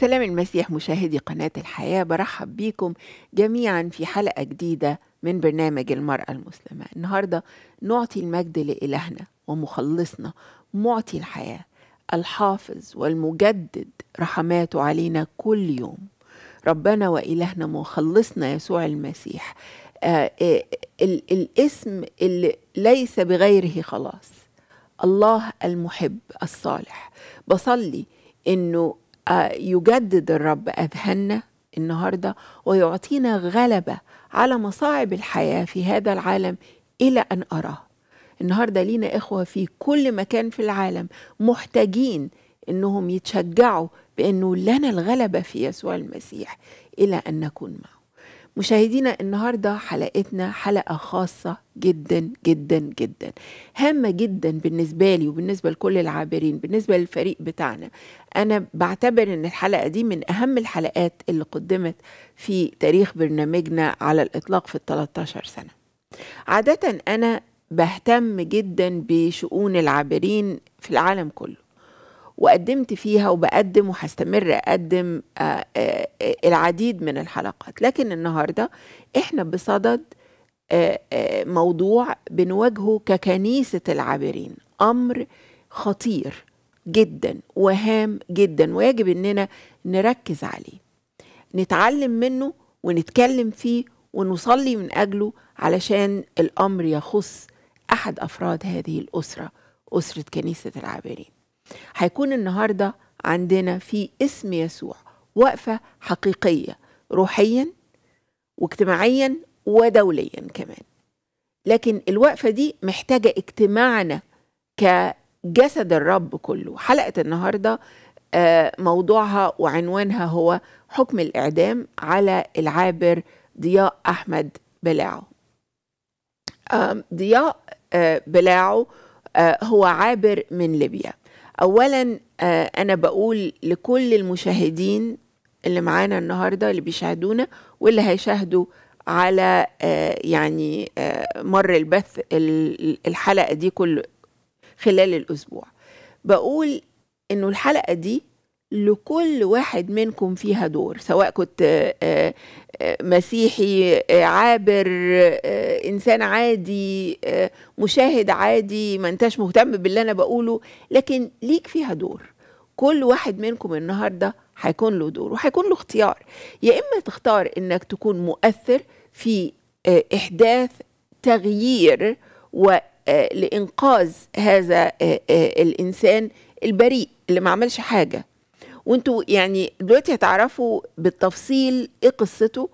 سلام المسيح مشاهدي قناة الحياة برحب بيكم جميعا في حلقة جديدة من برنامج المرأة المسلمة النهاردة نعطي المجد لإلهنا ومخلصنا معطي الحياة الحافظ والمجدد رحماته علينا كل يوم ربنا وإلهنا مخلصنا يسوع المسيح آه آه ال- الاسم اللي ليس بغيره خلاص الله المحب الصالح بصلي انه آه، يجدد الرب اذهاننا النهارده ويعطينا غلبه على مصاعب الحياه في هذا العالم الى ان اراه النهارده لينا اخوه في كل مكان في العالم محتاجين انهم يتشجعوا بانه لنا الغلبه في يسوع المسيح الى ان نكون معه مشاهدينا النهارده حلقتنا حلقه خاصه جدا جدا جدا هامه جدا بالنسبه لي وبالنسبه لكل العابرين بالنسبه للفريق بتاعنا انا بعتبر ان الحلقه دي من اهم الحلقات اللي قدمت في تاريخ برنامجنا على الاطلاق في ال 13 سنه عاده انا بهتم جدا بشؤون العابرين في العالم كله وقدمت فيها وبقدم وهستمر اقدم آه، آه، آه، العديد من الحلقات لكن النهارده احنا بصدد آه، آه، موضوع بنواجهه ككنيسه العابرين امر خطير جدا وهام جدا ويجب اننا نركز عليه نتعلم منه ونتكلم فيه ونصلي من اجله علشان الامر يخص احد افراد هذه الاسره اسره كنيسه العابرين هيكون النهارده عندنا في اسم يسوع وقفه حقيقيه روحيا واجتماعيا ودوليا كمان لكن الوقفه دي محتاجه اجتماعنا كجسد الرب كله حلقه النهارده آه، موضوعها وعنوانها هو حكم الاعدام على العابر ضياء احمد بلاعو آم، ضياء آه، بلاعو آه، هو عابر من ليبيا اولا آه، انا بقول لكل المشاهدين اللي معانا النهارده اللي بيشاهدونا واللي هيشاهدوا على آه، يعني آه، مر البث ال- الحلقه دي كل خلال الاسبوع بقول انه الحلقه دي لكل واحد منكم فيها دور سواء كنت آه، آه، آه، مسيحي آه، عابر آه، انسان عادي آه، مشاهد عادي ما انتش مهتم باللي انا بقوله لكن ليك فيها دور كل واحد منكم النهارده هيكون له دور وهيكون له اختيار يا اما تختار انك تكون مؤثر في آه، احداث تغيير ولانقاذ هذا آه، آه، الانسان البريء اللي ما عملش حاجه وانتوا يعني دلوقتي هتعرفوا بالتفصيل ايه قصته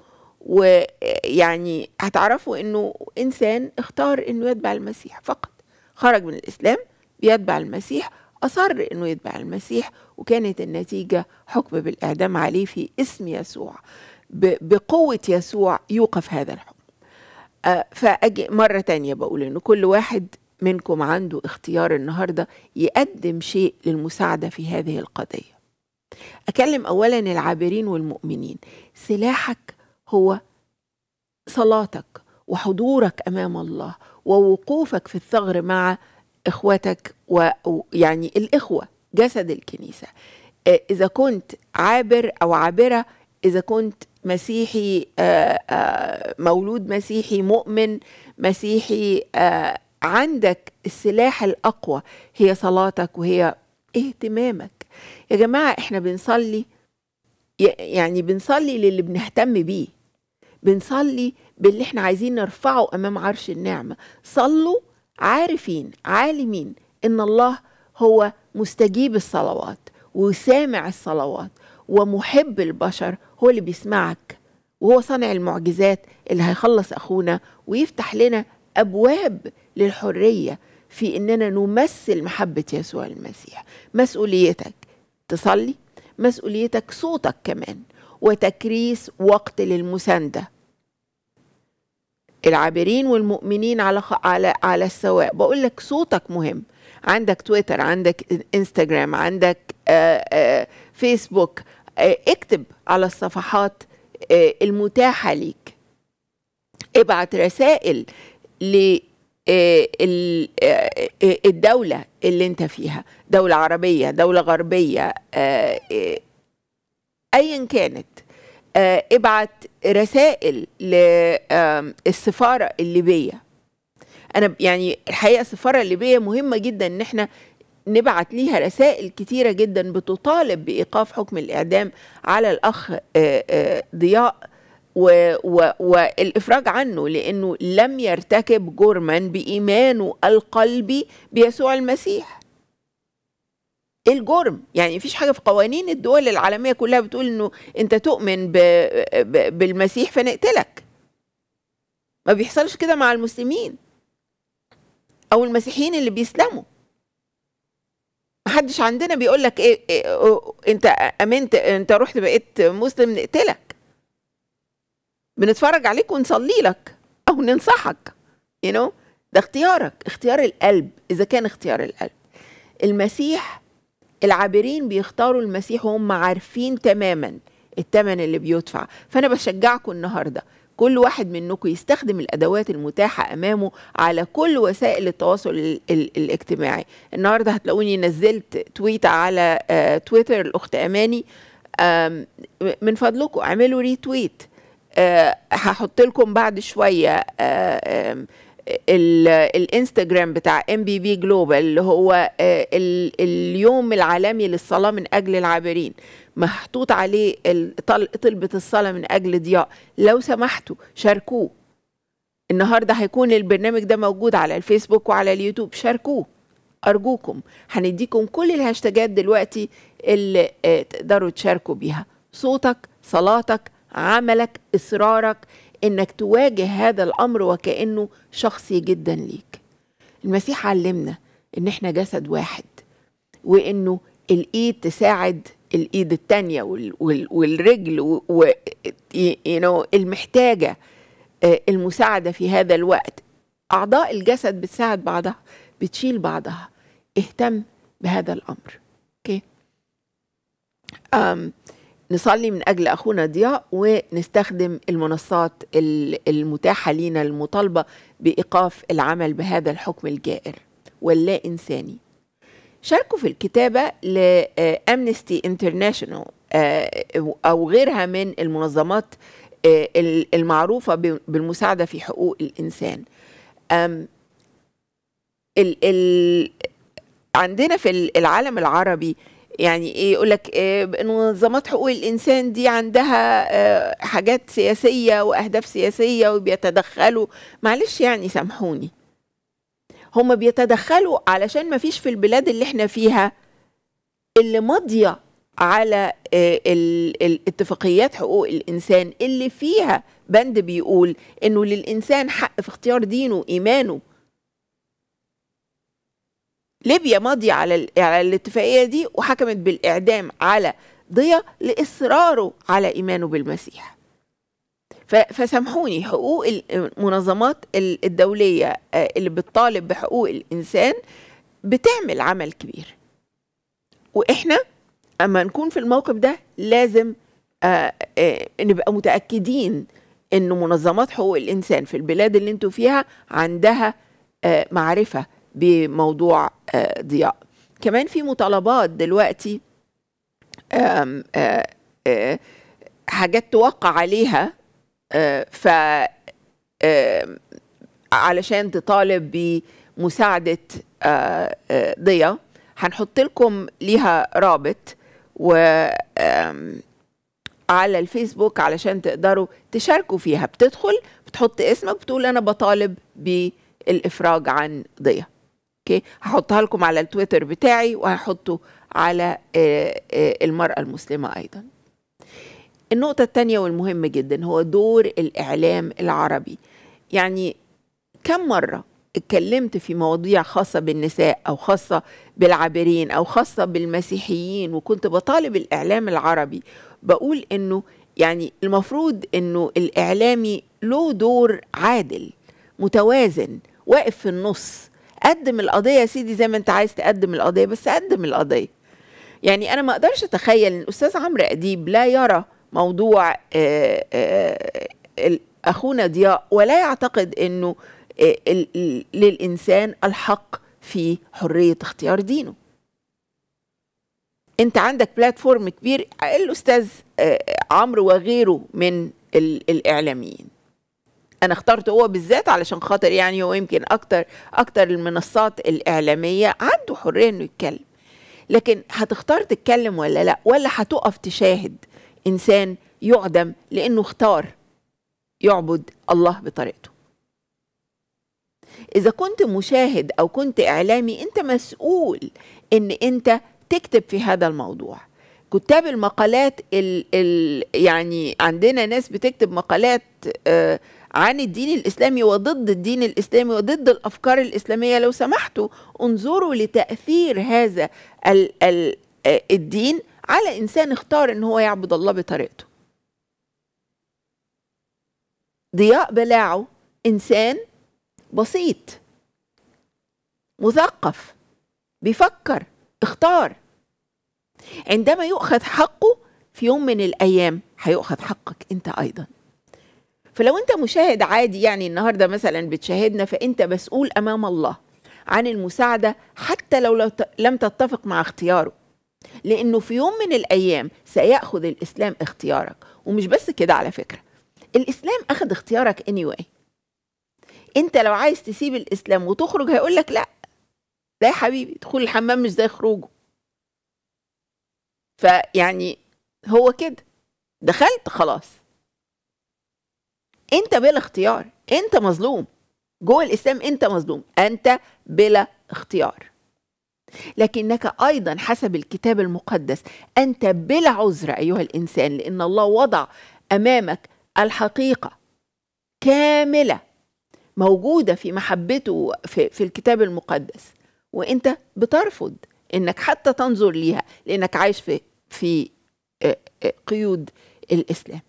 ويعني هتعرفوا انه انسان اختار انه يتبع المسيح فقط خرج من الاسلام بيتبع المسيح اصر انه يتبع المسيح وكانت النتيجه حكم بالاعدام عليه في اسم يسوع ب- بقوه يسوع يوقف هذا الحكم آه، فأجي مرة تانية بقول إن كل واحد منكم عنده اختيار النهاردة يقدم شيء للمساعدة في هذه القضية أكلم أولا العابرين والمؤمنين سلاحك هو صلاتك وحضورك أمام الله ووقوفك في الثغر مع إخوتك ويعني الإخوة جسد الكنيسة آه، إذا كنت عابر أو عابرة إذا كنت مسيحي آه، آه، مولود مسيحي مؤمن مسيحي آه، عندك السلاح الأقوى هي صلاتك وهي اهتمامك يا جماعة احنا بنصلي ي- يعني بنصلي للي بنهتم بيه بنصلي باللي احنا عايزين نرفعه امام عرش النعمه صلوا عارفين عالمين ان الله هو مستجيب الصلوات وسامع الصلوات ومحب البشر هو اللي بيسمعك وهو صانع المعجزات اللي هيخلص اخونا ويفتح لنا ابواب للحريه في اننا نمثل محبه يسوع المسيح مسؤوليتك تصلي مسؤوليتك صوتك كمان وتكريس وقت للمسانده العابرين والمؤمنين على خ... على على السواء بقول لك صوتك مهم عندك تويتر عندك انستغرام عندك آآ آآ فيسبوك آآ اكتب على الصفحات آه، المتاحة ليك ابعت رسائل ل آه، ال- آه، آه، الدولة اللي انت فيها دولة عربية دولة غربية آه، آه، ايا كانت آه، ابعت رسائل للسفاره الليبيه انا يعني الحقيقه السفاره الليبيه مهمه جدا ان احنا نبعت ليها رسائل كتيرة جدا بتطالب بإيقاف حكم الإعدام على الأخ آه، آه، ضياء و و والإفراج عنه لأنه لم يرتكب جرما بإيمانه القلبي بيسوع المسيح ايه الجرم يعني مفيش حاجه في قوانين الدول العالميه كلها بتقول انه انت تؤمن ب... ب... بالمسيح فنقتلك ما بيحصلش كده مع المسلمين او المسيحيين اللي بيسلموا محدش عندنا بيقول لك إيه, إيه انت امنت انت رحت بقيت مسلم نقتلك بنتفرج عليك ونصلي لك او ننصحك you know ده اختيارك اختيار القلب اذا كان اختيار القلب المسيح العابرين بيختاروا المسيح وهم عارفين تماما الثمن اللي بيدفع فانا بشجعكم النهارده كل واحد منكم يستخدم الادوات المتاحه امامه على كل وسائل التواصل ال ال الاجتماعي النهارده هتلاقوني نزلت تويت على آه تويتر الاخت اماني من فضلكم اعملوا ريتويت آه هحط لكم بعد شويه آه الانستجرام بتاع ام بي بي جلوبال اللي هو اليوم العالمي للصلاه من اجل العابرين محطوط عليه طلبة الصلاة من أجل ضياء لو سمحتوا شاركوه النهاردة هيكون البرنامج ده موجود على الفيسبوك وعلى اليوتيوب شاركوه أرجوكم هنديكم كل الهاشتاجات دلوقتي اللي تقدروا تشاركوا بيها صوتك صلاتك عملك إصرارك إنك تواجه هذا الأمر وكأنه شخصي جدا ليك المسيح علمنا إن إحنا جسد واحد وإنه الإيد تساعد الايد التانية والرجل و المحتاجة المساعدة في هذا الوقت أعضاء الجسد بتساعد بعضها بتشيل بعضها اهتم بهذا الأمر أوكي أم نصلي من أجل أخونا ضياء ونستخدم المنصات المتاحة لنا المطالبة بإيقاف العمل بهذا الحكم الجائر واللا إنساني شاركوا في الكتابة لأمنستي انترناشونال أو غيرها من المنظمات المعروفة بالمساعدة في حقوق الإنسان ال ال عندنا في العالم العربي يعني ايه يقول لك إيه منظمات حقوق الانسان دي عندها حاجات سياسيه واهداف سياسيه وبيتدخلوا معلش يعني سامحوني هم بيتدخلوا علشان ما فيش في البلاد اللي احنا فيها اللي ماضية على الاتفاقيات حقوق الإنسان اللي فيها بند بيقول إنه للإنسان حق في اختيار دينه وإيمانه ليبيا ماضية على على الاتفاقية دي وحكمت بالإعدام على ضيا لإصراره على إيمانه بالمسيح فسامحوني حقوق المنظمات الدولية اللي بتطالب بحقوق الإنسان بتعمل عمل كبير وإحنا أما نكون في الموقف ده لازم نبقى متأكدين إنه منظمات حقوق الإنسان في البلاد اللي انتوا فيها عندها معرفة بموضوع ضياء كمان في مطالبات دلوقتي حاجات توقع عليها ف علشان تطالب بمساعدة ضيا هنحط لكم ليها رابط و على الفيسبوك علشان تقدروا تشاركوا فيها بتدخل بتحط اسمك بتقول انا بطالب بالافراج عن ضيا اوكي هحطها لكم على التويتر بتاعي وهحطه على المرأة المسلمة ايضا النقطة الثانية والمهمة جدا هو دور الإعلام العربي يعني كم مرة اتكلمت في مواضيع خاصة بالنساء أو خاصة بالعابرين أو خاصة بالمسيحيين وكنت بطالب الإعلام العربي بقول إنه يعني المفروض إنه الإعلامي له دور عادل متوازن واقف في النص قدم القضية يا سيدي زي ما أنت عايز تقدم القضية بس قدم القضية يعني أنا ما أقدرش أتخيل إن الأستاذ عمرو أديب لا يرى موضوع آآ آآ اخونا ضياء ولا يعتقد انه للانسان الحق في حريه اختيار دينه انت عندك بلاتفورم كبير الاستاذ آه، عمرو وغيره من ال- الاعلاميين انا اخترته هو بالذات علشان خاطر يعني هو يمكن اكتر اكتر المنصات الاعلاميه عنده حريه انه يتكلم لكن هتختار تتكلم ولا لا ولا هتقف تشاهد انسان يعدم لانه اختار يعبد الله بطريقته اذا كنت مشاهد او كنت اعلامي انت مسؤول ان انت تكتب في هذا الموضوع كتاب المقالات ال ال يعني عندنا ناس بتكتب مقالات آه عن الدين الاسلامي وضد الدين الاسلامي وضد الافكار الاسلاميه لو سمحتوا انظروا لتاثير هذا ال ال آه، الدين على انسان اختار ان هو يعبد الله بطريقته ضياء بلاعه انسان بسيط مثقف بيفكر اختار عندما يؤخذ حقه في يوم من الايام هيؤخذ حقك انت ايضا فلو انت مشاهد عادي يعني النهارده مثلا بتشاهدنا فانت مسؤول امام الله عن المساعده حتى لو لو ت- لم تتفق مع اختياره لانه في يوم من الايام سياخذ الاسلام اختيارك ومش بس كده على فكره الاسلام اخذ اختيارك anyway انت لو عايز تسيب الاسلام وتخرج هيقول لك لا لا يا حبيبي دخول الحمام مش زي خروجه فيعني هو كده دخلت خلاص انت بلا اختيار انت مظلوم جوه الاسلام انت مظلوم انت بلا اختيار لكنك ايضا حسب الكتاب المقدس انت بلا عذر ايها الانسان لان الله وضع امامك الحقيقه كامله موجوده في محبته في, في الكتاب المقدس وانت بترفض انك حتى تنظر ليها لانك عايش في في آه، آه، قيود الاسلام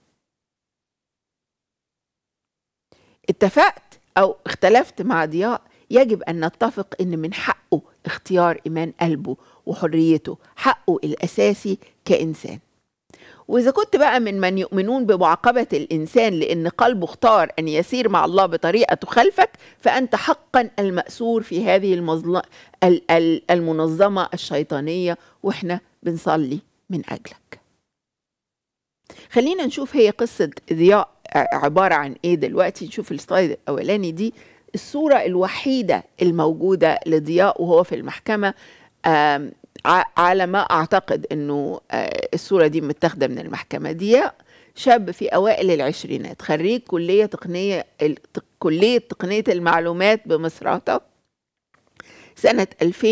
اتفقت او اختلفت مع ضياء يجب ان نتفق ان من حقه اختيار ايمان قلبه وحريته حقه الاساسي كانسان واذا كنت بقى من من يؤمنون بمعاقبه الانسان لان قلبه اختار ان يسير مع الله بطريقه تخالفك فانت حقا الماسور في هذه المظل... ال- ال- المنظمه الشيطانيه واحنا بنصلي من اجلك خلينا نشوف هي قصه ضياء عباره عن ايه دلوقتي نشوف السلايد الاولاني دي الصوره الوحيده الموجوده لضياء وهو في المحكمه آم، ع- على ما اعتقد انه آه، الصوره دي متاخده من المحكمه دي شاب في اوائل العشرينات خريج كليه تقنيه الت- كليه تقنيه المعلومات بمصراتة سنه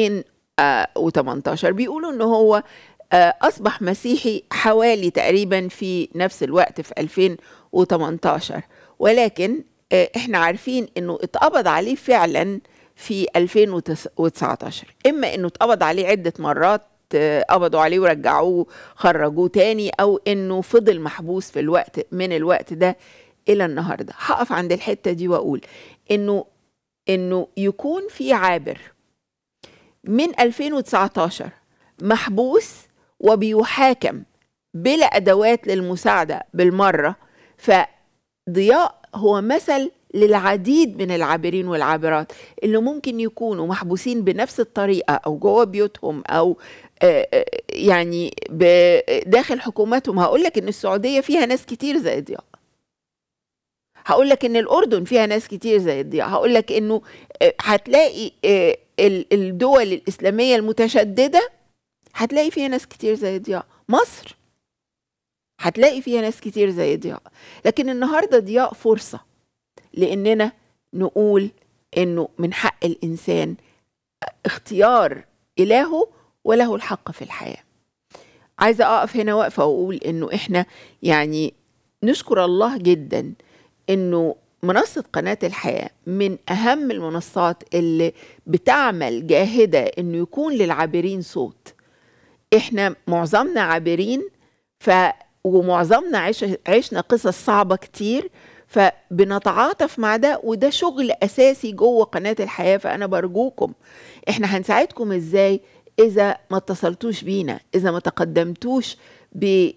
2018 بيقولوا ان هو آه، اصبح مسيحي حوالي تقريبا في نفس الوقت في 2018 ولكن آه، احنا عارفين انه اتقبض عليه فعلا في 2019 اما انه اتقبض عليه عده مرات آه، قبضوا عليه ورجعوه خرجوه تاني او انه فضل محبوس في الوقت من الوقت ده الى النهارده هقف عند الحته دي واقول انه انه يكون في عابر من 2019 محبوس وبيحاكم بلا ادوات للمساعده بالمره فضياء هو مثل للعديد من العابرين والعابرات اللي ممكن يكونوا محبوسين بنفس الطريقه او جوه بيوتهم او آه، آه، يعني ب- داخل حكوماتهم هقول لك ان السعوديه فيها ناس كتير زي ضياء هقول لك ان الاردن فيها ناس كتير زي ضياء هقول لك انه آه، هتلاقي آه، ال- الدول الاسلاميه المتشدده هتلاقي فيها ناس كتير زي ضياء مصر هتلاقي فيها ناس كتير زي ضياء لكن النهارده ضياء فرصه لاننا نقول انه من حق الانسان اختيار الهه وله الحق في الحياه عايزه اقف هنا واقفه واقول انه احنا يعني نشكر الله جدا انه منصة قناة الحياة من أهم المنصات اللي بتعمل جاهدة إنه يكون للعابرين صوت. إحنا معظمنا عابرين ف ومعظمنا عش... عشنا قصص صعبة كتير فبنتعاطف مع ده وده شغل أساسي جوه قناة الحياة فأنا برجوكم إحنا هنساعدكم إزاي إذا ما اتصلتوش بينا إذا ما تقدمتوش ب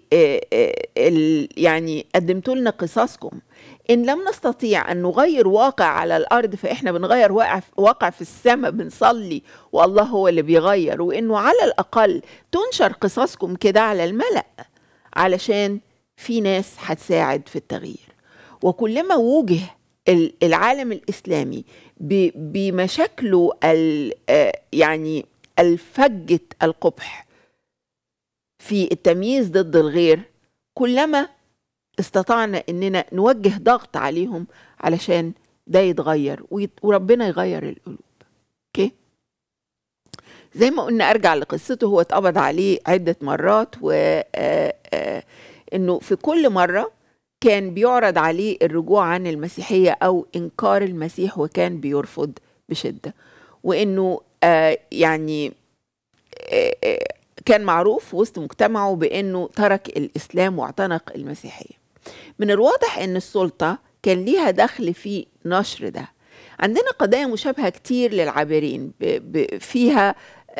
يعني قدمتوا لنا قصصكم ان لم نستطيع ان نغير واقع على الارض فاحنا بنغير واقع واقع في السماء بنصلي والله هو اللي بيغير وانه على الاقل تنشر قصصكم كده على الملأ علشان في ناس هتساعد في التغيير وكلما وجه العالم الاسلامي بمشاكله يعني الفجة القبح في التمييز ضد الغير كلما استطعنا اننا نوجه ضغط عليهم علشان ده يتغير وربنا يغير القلوب اوكي زي ما قلنا ارجع لقصته هو اتقبض عليه عده مرات و انه في كل مره كان بيعرض عليه الرجوع عن المسيحيه او انكار المسيح وكان بيرفض بشده وانه يعني كان معروف وسط مجتمعه بانه ترك الاسلام واعتنق المسيحيه من الواضح ان السلطه كان ليها دخل في نشر ده عندنا قضايا مشابهه كتير للعابرين فيها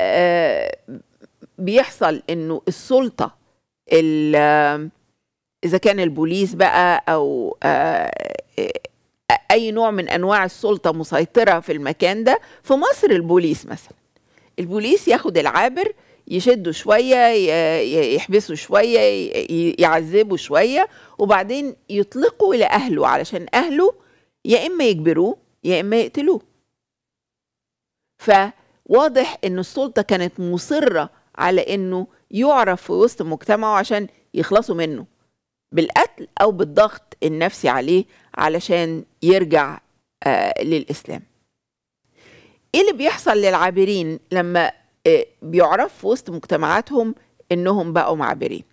بيحصل انه السلطه اذا كان البوليس بقى او اي نوع من انواع السلطه مسيطره في المكان ده في مصر البوليس مثلا البوليس ياخد العابر يشدوا شويه يحبسوا شويه يعذبوا شويه وبعدين يطلقوا لاهله علشان اهله يا اما يجبروه يا اما يقتلوه فواضح ان السلطه كانت مصره على انه يعرف في وسط مجتمعه عشان يخلصوا منه بالقتل او بالضغط النفسي عليه علشان يرجع آه للاسلام ايه اللي بيحصل للعابرين لما آه بيعرف في وسط مجتمعاتهم انهم بقوا معابرين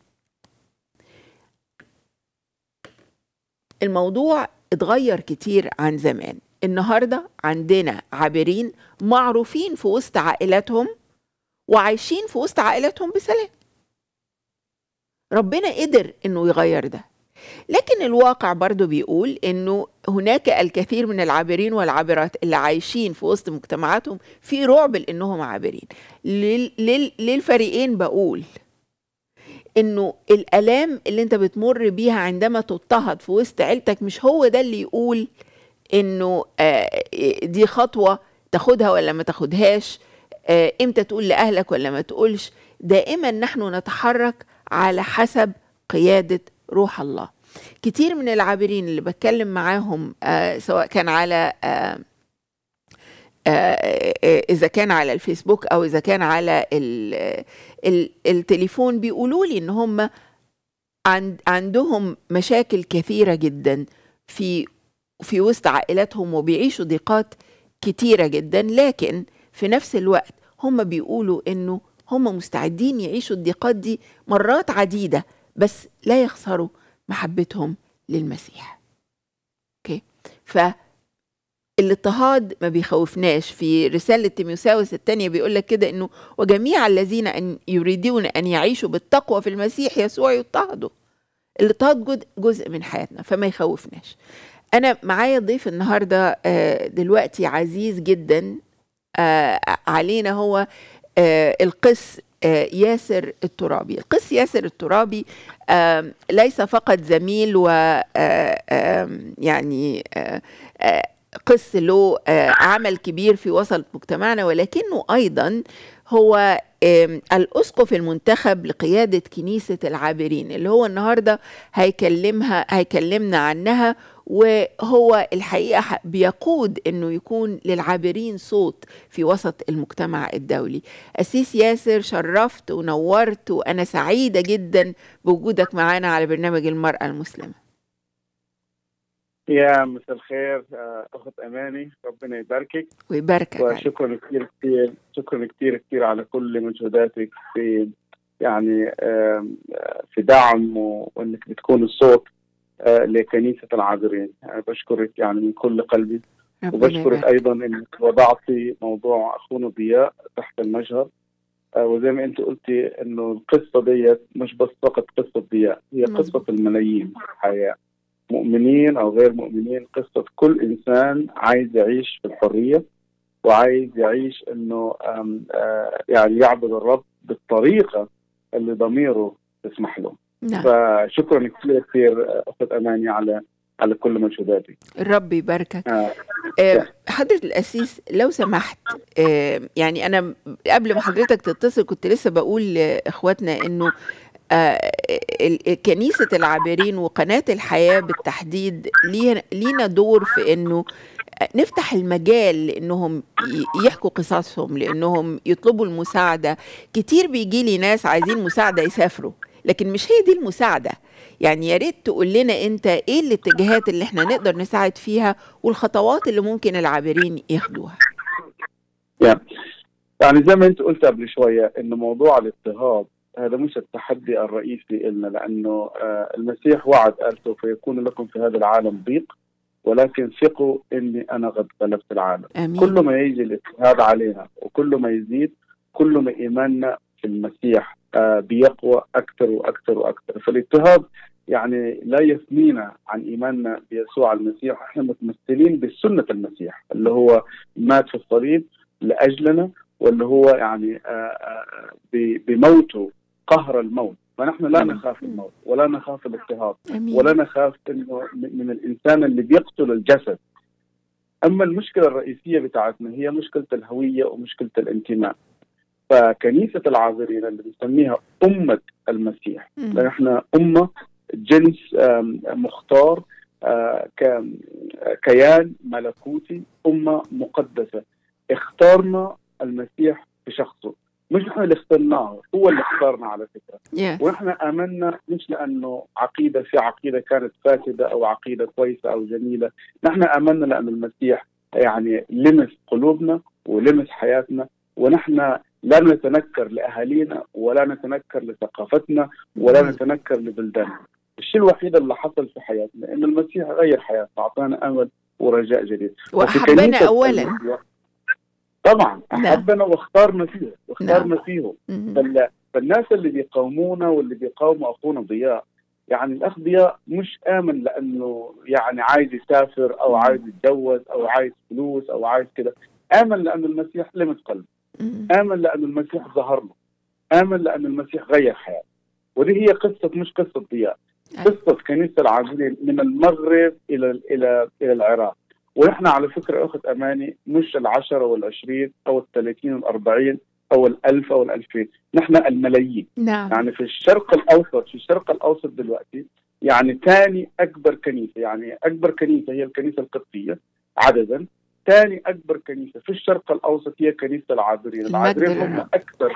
الموضوع اتغير كتير عن زمان النهارده عندنا عابرين معروفين في وسط عائلاتهم وعايشين في وسط عائلاتهم بسلام ربنا قدر انه يغير ده لكن الواقع برضو بيقول انه هناك الكثير من العابرين والعابرات اللي عايشين في وسط مجتمعاتهم في رعب لانهم عابرين للفريقين بقول انه الالام اللي انت بتمر بيها عندما تضطهد في وسط عيلتك مش هو ده اللي يقول انه دي خطوه تاخدها ولا ما تاخدهاش امتى تقول لاهلك ولا ما تقولش دائما نحن نتحرك على حسب قياده روح الله كتير من العابرين اللي بتكلم معاهم آه سواء كان على آه آه اذا كان على الفيسبوك او اذا كان على ال ال التليفون بيقولوا لي ان هم عند عندهم مشاكل كثيره جدا في في وسط عائلاتهم وبيعيشوا ضيقات كتيره جدا لكن في نفس الوقت هم بيقولوا انه هم مستعدين يعيشوا الضيقات دي مرات عديده بس لا يخسروا محبتهم للمسيح اوكي ف الاضطهاد ما بيخوفناش في رسالة تيموساوس الثانية بيقول لك كده انه وجميع الذين أن يريدون ان يعيشوا بالتقوى في المسيح يسوع يضطهدوا الاضطهاد جزء من حياتنا فما يخوفناش انا معايا ضيف النهارده دلوقتي عزيز جدا علينا هو القس ياسر الترابي القس ياسر الترابي ليس فقط زميل و يعني قس له عمل كبير في وسط مجتمعنا ولكنه ايضا هو الاسقف المنتخب لقياده كنيسه العابرين اللي هو النهارده هيكلمها هيكلمنا عنها وهو الحقيقه بيقود انه يكون للعابرين صوت في وسط المجتمع الدولي. اسيس ياسر شرفت ونورت وانا سعيده جدا بوجودك معانا على برنامج المراه المسلمه. يا مساء الخير اخت اماني ربنا يباركك ويباركك وشكرا كثير كثير شكرا كثير كثير على كل مجهوداتك في يعني في دعم وانك بتكون الصوت لكنيسه العابرين يعني بشكرك يعني من كل قلبي وبشكرك ايضا انك وضعتي موضوع اخونا ضياء تحت المجهر وزي ما انت قلتي انه القصه ديت مش بس فقط قصه ضياء هي قصه الملايين في الحياه مؤمنين او غير مؤمنين قصه كل انسان عايز يعيش في الحريه وعايز يعيش انه يعني يعبد الرب بالطريقه اللي ضميره تسمح له نعم فشكرا كثير كثير اخت اماني على على كل مجهوداتك الرب يباركك آه. آه، حضرة الأسيس لو سمحت آه، يعني أنا قبل ما حضرتك تتصل كنت لسه بقول لإخواتنا إنه آه، ال- كنيسة العابرين وقناة الحياة بالتحديد لينا- لينا دور في إنه نفتح المجال لانهم ي- يحكوا قصصهم لانهم يطلبوا المساعده كتير بيجي لي ناس عايزين مساعده يسافروا لكن مش هي دي المساعده يعني يا ريت تقول لنا انت ايه الاتجاهات اللي احنا نقدر نساعد فيها والخطوات اللي ممكن العابرين ياخدوها يعني زي ما انت قلت قبل شويه انه موضوع الاضطهاد هذا مش التحدي الرئيسي لنا لانه آه، المسيح وعد قال سوف يكون لكم في هذا العالم ضيق ولكن ثقوا اني انا قد غلبت العالم امين كل ما يجي الاجتهاد علينا وكل ما يزيد كل ما ايماننا في المسيح آه، بيقوى اكثر واكثر واكثر فالاضطهاد يعني لا يثنينا عن ايماننا بيسوع المسيح احنا متمثلين بسنه المسيح اللي هو مات في الصليب لاجلنا واللي هو يعني آه، آه، ب- بموته قهر الموت فنحن لا نخاف الموت ولا نخاف الاضطهاد امين ولا نخاف انه من من الانسان اللي بيقتل الجسد اما المشكله الرئيسيه بتاعتنا هي مشكله الهويه ومشكله الانتماء فكنيسه العازرين اللي بنسميها امه المسيح مم. لان احنا امه جنس آم، مختار آه، ك- كيان ملكوتي امه مقدسه اختارنا المسيح بشخصه مش نحن اللي اخترناه هو اللي اختارنا على فكره يس ونحن امنا مش لانه عقيده في عقيده كانت فاسده او عقيده كويسه او جميله، نحن امنا لان المسيح يعني لمس قلوبنا ولمس حياتنا ونحن لا نتنكر لاهالينا ولا نتنكر لثقافتنا ولا مم. نتنكر لبلداننا. الشيء الوحيد اللي حصل في حياتنا ان المسيح غير حياتنا اعطانا امل ورجاء جديد. وفي واحبنا كنيسة اولا المسيح- طبعا نعم. احبنا واختارنا فيه واختارنا فيه مم. فال- فالناس اللي بيقاومونا واللي بيقاوموا اخونا ضياء يعني الاخ ضياء مش امن لانه يعني عايز يسافر او عايز يتجوز او عايز فلوس او عايز كده امن لانه المسيح لمس قلبه مم. امن لانه المسيح ظهر له امن لانه المسيح غير حياته ودي هي قصه مش قصه ضياء أيوة. قصه كنيسه العابرين من المغرب الى الى الى العراق ونحن على فكره اخت اماني مش العشرة والعشرين او الثلاثين والاربعين او الالف او الالفين نحن الملايين نعم يعني في الشرق الاوسط في الشرق الاوسط دلوقتي يعني ثاني اكبر كنيسه يعني اكبر كنيسه هي الكنيسه القبطيه عددا ثاني اكبر كنيسه في الشرق الاوسط هي كنيسه العابرين المجد العابرين هم للرب. اكثر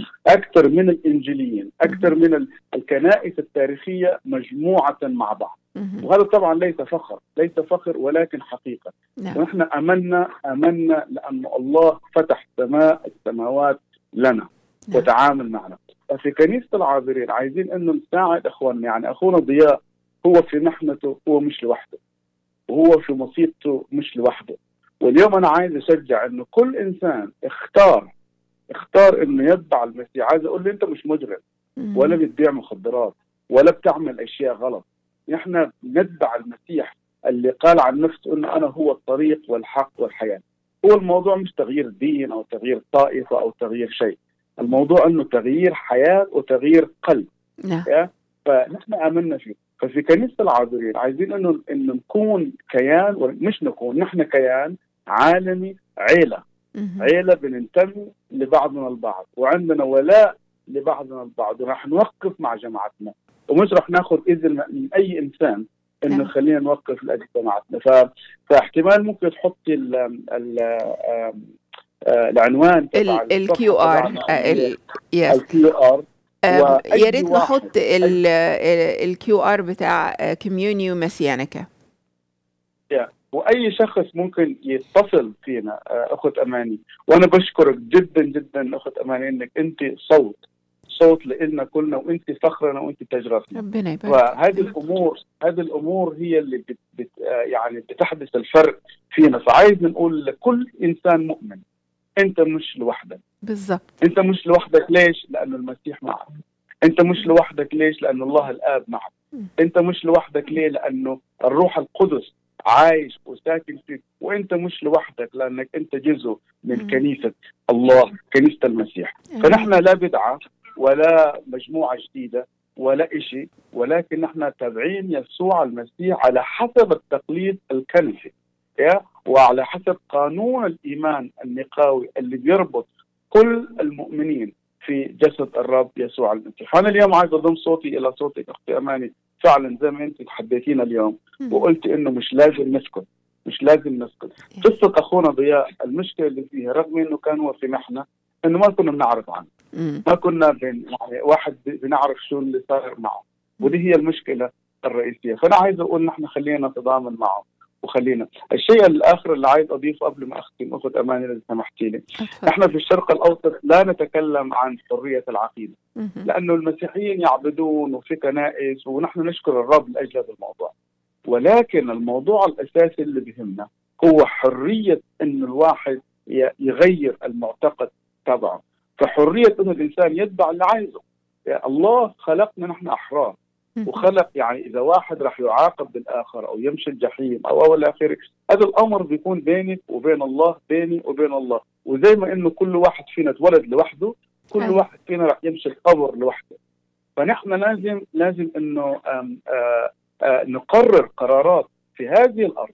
اكثر من الانجيليين اكثر من ال- الكنائس التاريخيه مجموعه مع بعض مم. وهذا طبعا ليس فخر ليس فخر ولكن حقيقه نعم ونحن امنا امنا لان الله فتح سماء السماوات لنا نعم. وتعامل معنا ففي كنيسه العابرين عايزين انه نساعد اخواننا يعني اخونا ضياء هو في محنته هو مش لوحده وهو في مصيبته مش لوحده واليوم انا عايز اشجع انه كل انسان اختار اختار انه يتبع المسيح عايز اقول له انت مش مجرم مم. ولا بتبيع مخدرات ولا بتعمل اشياء غلط نحن نتبع المسيح اللي قال عن نفسه انه انا هو الطريق والحق والحياه هو الموضوع مش تغيير دين او تغيير طائفه او تغيير شيء الموضوع انه تغيير حياه وتغيير قلب نعم فنحن امنا فيه ففي كنيسه العابرين عايزين انه انه نكون كيان مش نكون نحن كيان عالمي عيله مم. عيله بننتمي لبعضنا البعض وعندنا ولاء لبعضنا البعض وراح نوقف مع جماعتنا ومش راح ناخذ اذن من اي انسان انه نعم. خلينا نوقف لاجل جماعتنا ف... فاحتمال ممكن تحطي ال... ال... آم، آه، العنوان تبع الكيو ار يس الكيو ار وأي يا ريت واحد- نحط الكيو ار بتاع كوميونيو مسيانكا واي شخص ممكن يتصل فينا آه، اخت اماني وانا بشكرك جدا جدا اخت اماني انك انت صوت صوت لنا كلنا وانت فخرنا وانت تجربتنا ربنا يبارك وهذه الامور هذه الامور هي اللي بت بت آه، يعني بتحدث الفرق فينا فعايز نقول لكل انسان مؤمن انت مش لوحدك بالظبط انت مش لوحدك ليش لانه المسيح معك انت مش لوحدك ليش لانه الله الاب معك م. انت مش لوحدك ليه لانه الروح القدس عايش وساكن فيك وانت مش لوحدك لانك انت جزء من م. كنيسه الله كنيسه المسيح فنحن لا بدعه ولا مجموعه جديده ولا شيء ولكن نحن تابعين يسوع المسيح على حسب التقليد الكنسي وعلى حسب قانون الايمان النقاوي اللي بيربط كل المؤمنين في جسد الرب يسوع المسيح فانا اليوم عايز اضم صوتي الى صوتك اختي اماني فعلا زي ما انت تحدثينا اليوم وقلت انه مش لازم نسكت مش لازم نسكت قصه اخونا ضياء المشكله اللي فيها رغم انه كان هو في محنه انه ما كنا بنعرف عنه ما كنا بن يعني واحد بنعرف شو اللي صار معه ودي هي المشكله الرئيسيه فانا عايز اقول نحن خلينا نتضامن معه وخلينا الشيء الاخر اللي عايز اضيفه قبل ما اختم اخت اماني اذا سمحتي لي نحن في الشرق الاوسط لا نتكلم عن حريه العقيده لانه المسيحيين يعبدون وفي كنائس ونحن نشكر الرب لاجل هذا الموضوع ولكن الموضوع الاساسي اللي بيهمنا هو حريه انه الواحد يغير المعتقد تبعه فحريه انه الانسان يتبع اللي عايزه يعني الله خلقنا نحن احرار وخلق يعني اذا واحد راح يعاقب بالاخر او يمشي الجحيم او او الى اخره هذا الامر بيكون بينك وبين الله بيني وبين الله وزي ما انه كل واحد فينا اتولد لوحده كل أي. واحد فينا راح يمشي القبر لوحده فنحن لازم لازم انه آم آآ آآ نقرر قرارات في هذه الارض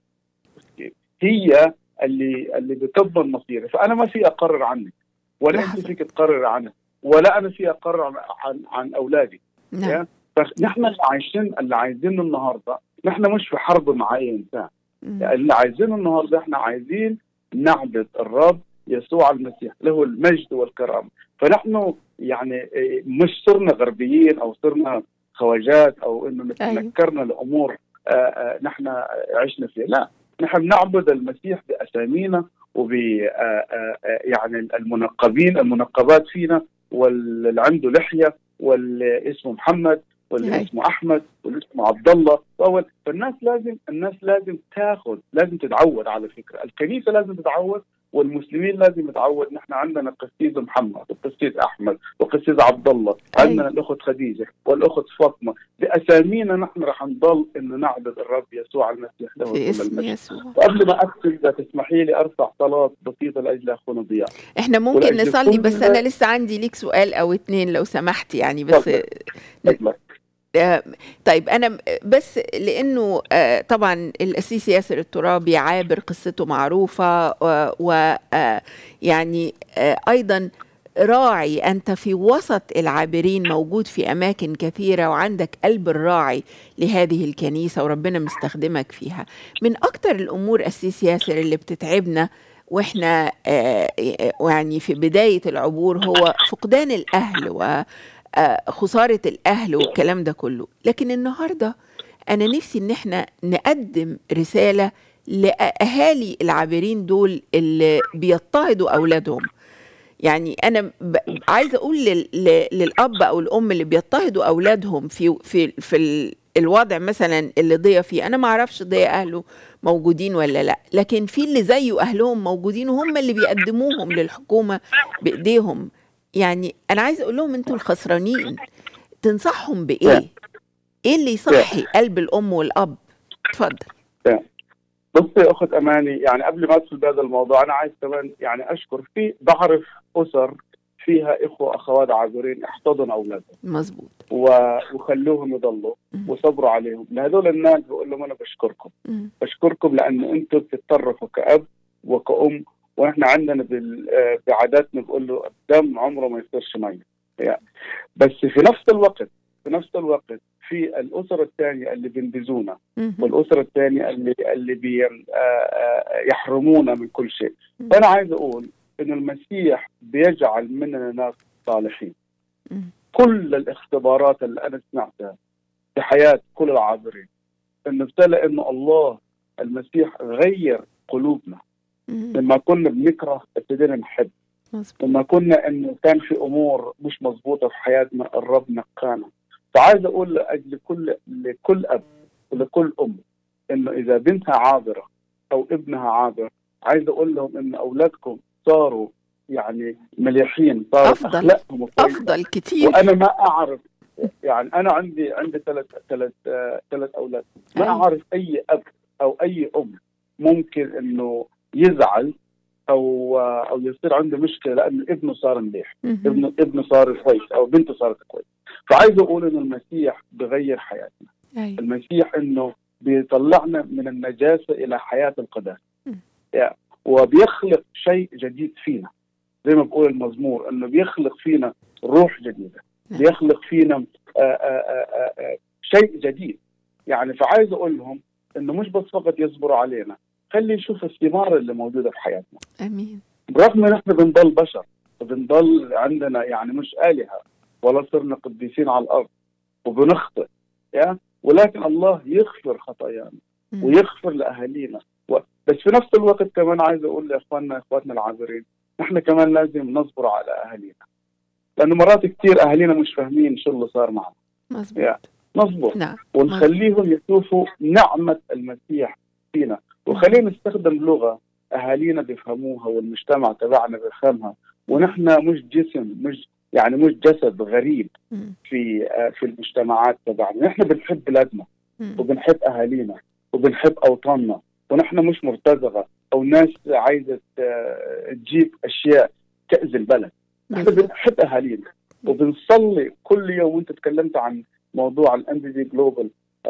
هي اللي اللي بتضمن مصيري فانا ما في اقرر عنك ولا انت فيك تقرر عنها ولا انا في اقرر عن عن, عن اولادي نعم. فنحن اللي عايشين اللي عايزينه النهارده نحن مش في حرب مع اي انسان اللي عايزينه النهارده احنا عايزين نعبد الرب يسوع المسيح له المجد والكرامه فنحن يعني مش صرنا غربيين او صرنا خواجات او انه نتذكرنا أيوه. لامور آآ آآ نحن عشنا فيها لا نحن نعبد المسيح باسامينا وب يعني المنقبين المنقبات فينا واللي عنده لحيه واللي اسمه محمد واللي اسمه احمد واللي اسمه عبد الله فالناس لازم الناس لازم تاخذ لازم تتعود على فكره الكنيسه لازم تتعود والمسلمين لازم يتعود نحن عندنا قسيس محمد وقسيس احمد وقسيس عبد الله عندنا الاخت خديجه والاخت فاطمه باسامينا نحن رح نضل انه نعبد الرب يسوع المسيح له في اسم يسوع وقبل ما اختم اذا تسمحي لي ارفع صلاه بسيطه لاجل اخونا ضياء احنا ممكن نصلي بس انا لسه عندي ليك سؤال او اتنين لو سمحت يعني بس فضلك. آه طيب انا بس لانه آه طبعا الاسيس ياسر الترابي عابر قصته معروفه ويعني آه ايضا راعي انت في وسط العابرين موجود في اماكن كثيره وعندك قلب الراعي لهذه الكنيسه وربنا مستخدمك فيها من اكتر الامور اسيس ياسر اللي بتتعبنا واحنا يعني في بدايه العبور هو فقدان الاهل و خسارة الأهل والكلام ده كله لكن النهاردة أنا نفسي إن احنا نقدم رسالة لأهالي العابرين دول اللي بيضطهدوا أولادهم يعني أنا عايزة أقول لل... للأب أو الأم اللي بيضطهدوا أولادهم في في في الوضع مثلا اللي ضيا فيه أنا ما أعرفش ضيا أهله موجودين ولا لا لكن في اللي زيه أهلهم موجودين وهم اللي بيقدموهم للحكومة بإيديهم يعني انا عايز اقول لهم انتوا الخسرانين تنصحهم بايه ايه اللي يصحي قلب الام والاب اتفضل بصي يا اخت اماني يعني قبل ما ادخل بهذا الموضوع انا عايز كمان يعني اشكر في بعرف اسر فيها اخوه اخوات عابرين احتضنوا اولادهم مظبوط وخلوهم يضلوا وصبروا عليهم لهذول الناس بقول لهم انا بشكركم مم. بشكركم لان انتم بتتصرفوا كاب وكأم واحنا عندنا بعاداتنا بقول له الدم عمره ما يصيرش ميه يعني بس في نفس الوقت في نفس الوقت في الاسره الثانيه اللي بينبذونا والاسره الثانيه اللي اللي بي يحرمونا من كل شيء فانا عايز اقول ان المسيح بيجعل مننا ناس صالحين كل الاختبارات اللي انا سمعتها في حياه كل العابرين انه ابتلى انه الله المسيح غير قلوبنا لما كنا بنكره ابتدينا نحب مزبوط. لما كنا انه كان في امور مش مضبوطه في حياتنا الرب نقانا فعايز اقول لاجل كل لكل اب ولكل ام انه اذا بنتها عابره او ابنها عابر عايز اقول لهم ان اولادكم صاروا يعني مليحين صاروا افضل اخلاقهم افضل كتير وانا ما اعرف يعني انا عندي عندي ثلاث ثلاث ثلاث اولاد ما أيوة. اعرف اي اب او اي ام ممكن انه يزعل او او يصير عنده مشكله لانه ابنه صار مليح مهم. ابنه ابنه صار كويس او بنته صارت كويس فعايز اقول انه المسيح بغير حياتنا أيوة. المسيح انه بيطلعنا من النجاسه الى حياه القداسه مم. يا- وبيخلق شيء جديد فينا زي ما بقول المزمور انه بيخلق فينا روح جديده نعم. بيخلق فينا آآ آآ آآ آآ شيء جديد يعني فعايز اقول لهم انه مش بس فقط يصبروا علينا خلي يشوف الثمار اللي موجوده في حياتنا امين برغم ان احنا بنضل بشر وبنضل عندنا يعني مش الهه ولا صرنا قديسين على الارض وبنخطئ يا ولكن الله يغفر خطايانا مم. ويغفر لاهالينا و... بس في نفس الوقت كمان عايز اقول لاخواننا اخواتنا العابرين احنا كمان لازم نصبر على اهالينا لانه مرات كثير اهالينا مش فاهمين شو اللي صار معنا مظبوط يا. نصبر نعم ونخليهم يشوفوا نعمة المسيح فينا وخلينا نستخدم لغة أهالينا بيفهموها والمجتمع تبعنا بيفهمها ونحن مش جسم مش يعني مش جسد غريب مم. في آه، في المجتمعات تبعنا نحن بنحب بلادنا مم. وبنحب أهالينا وبنحب أوطاننا ونحن مش مرتزقة أو ناس عايزة آه، تجيب أشياء تأذي البلد نحن مظبوط. بنحب أهالينا وبنصلي كل يوم وانت تكلمت عن موضوع الام بي بي جلوبال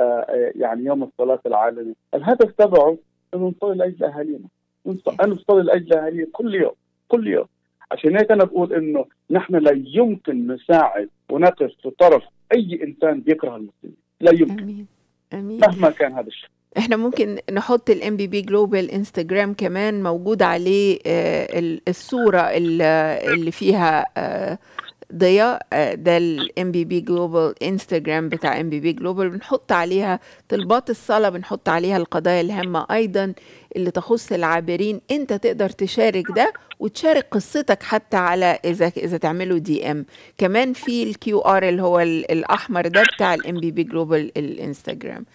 يعني يوم الصلاه العالمي الهدف تبعه انه نصلي لاجل اهالينا نص- انا بصلي لاجل اهالينا كل يوم كل يوم عشان هيك انا بقول انه نحن لا يمكن نساعد ونقف في طرف اي انسان بيكره المسلمين لا يمكن امين امين مهما كان هذا الشيء احنا ممكن نحط الام بي بي جلوبال انستجرام كمان موجود عليه آه، ال- الصوره ال- اللي فيها آه، ضياء آه، ده الام بي بي جلوبال انستجرام بتاع ام بي بي جلوبال بنحط عليها طلبات الصلاه بنحط عليها القضايا الهامه ايضا اللي تخص العابرين انت تقدر تشارك ده وتشارك قصتك حتى على اذا اذا تعملوا دي ام كمان في الكيو ار اللي هو ال- الاحمر ده بتاع الام بي بي جلوبال الانستجرام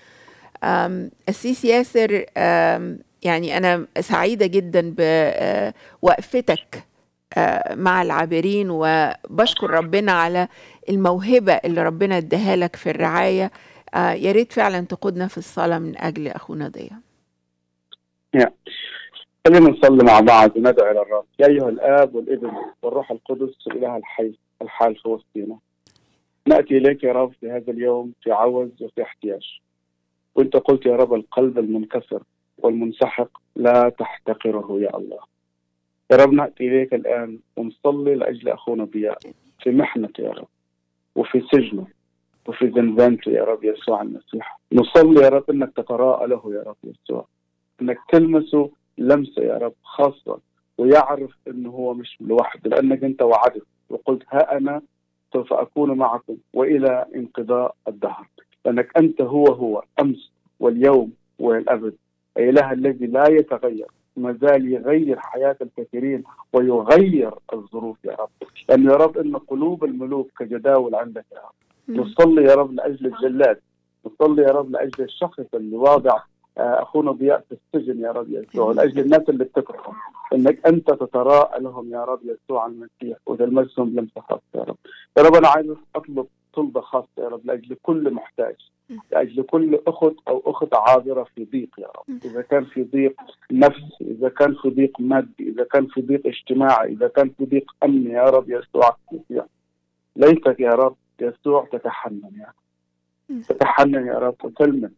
أم، السيس ياسر أم، يعني أنا سعيدة جدا بوقفتك مع العابرين وبشكر ربنا على الموهبة اللي ربنا اداها لك في الرعاية آه، يا ريت فعلا تقودنا في الصلاة من أجل أخونا ضياء خلينا نصلي مع بعض وندعو الى الرب يا ايها الاب والابن والروح القدس الاله الحي الحال في وسطنا ناتي اليك يا رب في هذا اليوم في عوز وفي احتياج وانت قلت يا رب القلب المنكسر والمنسحق لا تحتقره يا الله يا رب ناتي اليك الان ونصلي لاجل اخونا ضياء في محنته يا رب وفي سجنه وفي زنزانته يا رب يسوع المسيح نصلي يا رب انك تتراءى له يا رب يسوع انك تلمسه لمسه يا رب خاصه ويعرف انه هو مش لوحده لانك انت وعدت وقلت ها انا سوف اكون معكم والى انقضاء الدهر لانك انت هو هو امس واليوم والابد الاله الذي لا يتغير ما زال يغير حياه الكثيرين ويغير الظروف يا رب لانه يا رب ان قلوب الملوك كجداول عندك يا رب نصلي يا رب لاجل الجلاد نصلي يا رب لاجل الشخص اللي واضع آه، اخونا ضياء في السجن يا رب يسوع لاجل الناس اللي بتكرههم انك انت تتراءى لهم يا رب يسوع المسيح وتلمسهم لمسه خاصه يا رب يا رب انا عايز اطلب طلبه خاصه يا رب لاجل كل محتاج لاجل كل اخت او اخت عابره في ضيق يا رب اذا كان في ضيق نفسي اذا كان في ضيق مادي اذا كان في ضيق اجتماعي اذا كان في ضيق امني يا رب يسوع المسيح ليتك يا رب يسوع تتحنن يا رب تتحنن يا رب وتلمس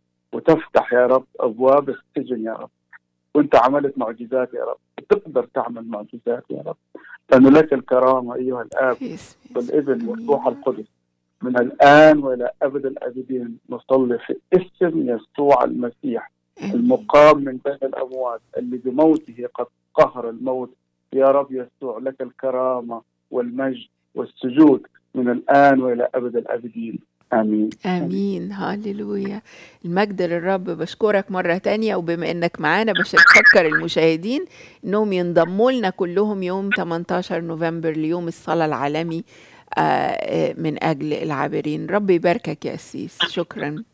وتفتح يا رب ابواب السجن يا رب وانت عملت معجزات يا رب وتقدر تعمل معجزات يا رب لانه لك الكرامه ايها الاب في اسم والابن والروح القدس من الان والى ابد الابدين نصلي في اسم يسوع المسيح المقام من بين الاموات اللي بموته قد قهر الموت يا رب يسوع لك الكرامه والمجد والسجود من الان والى ابد الابدين امين امين هاليلويا المجد للرب بشكرك مرة تانية وبما انك معانا بفكر المشاهدين انهم ينضموا لنا كلهم يوم 18 نوفمبر ليوم الصلاة العالمي آه، آه، من اجل العابرين رب يباركك يا أسيس شكرا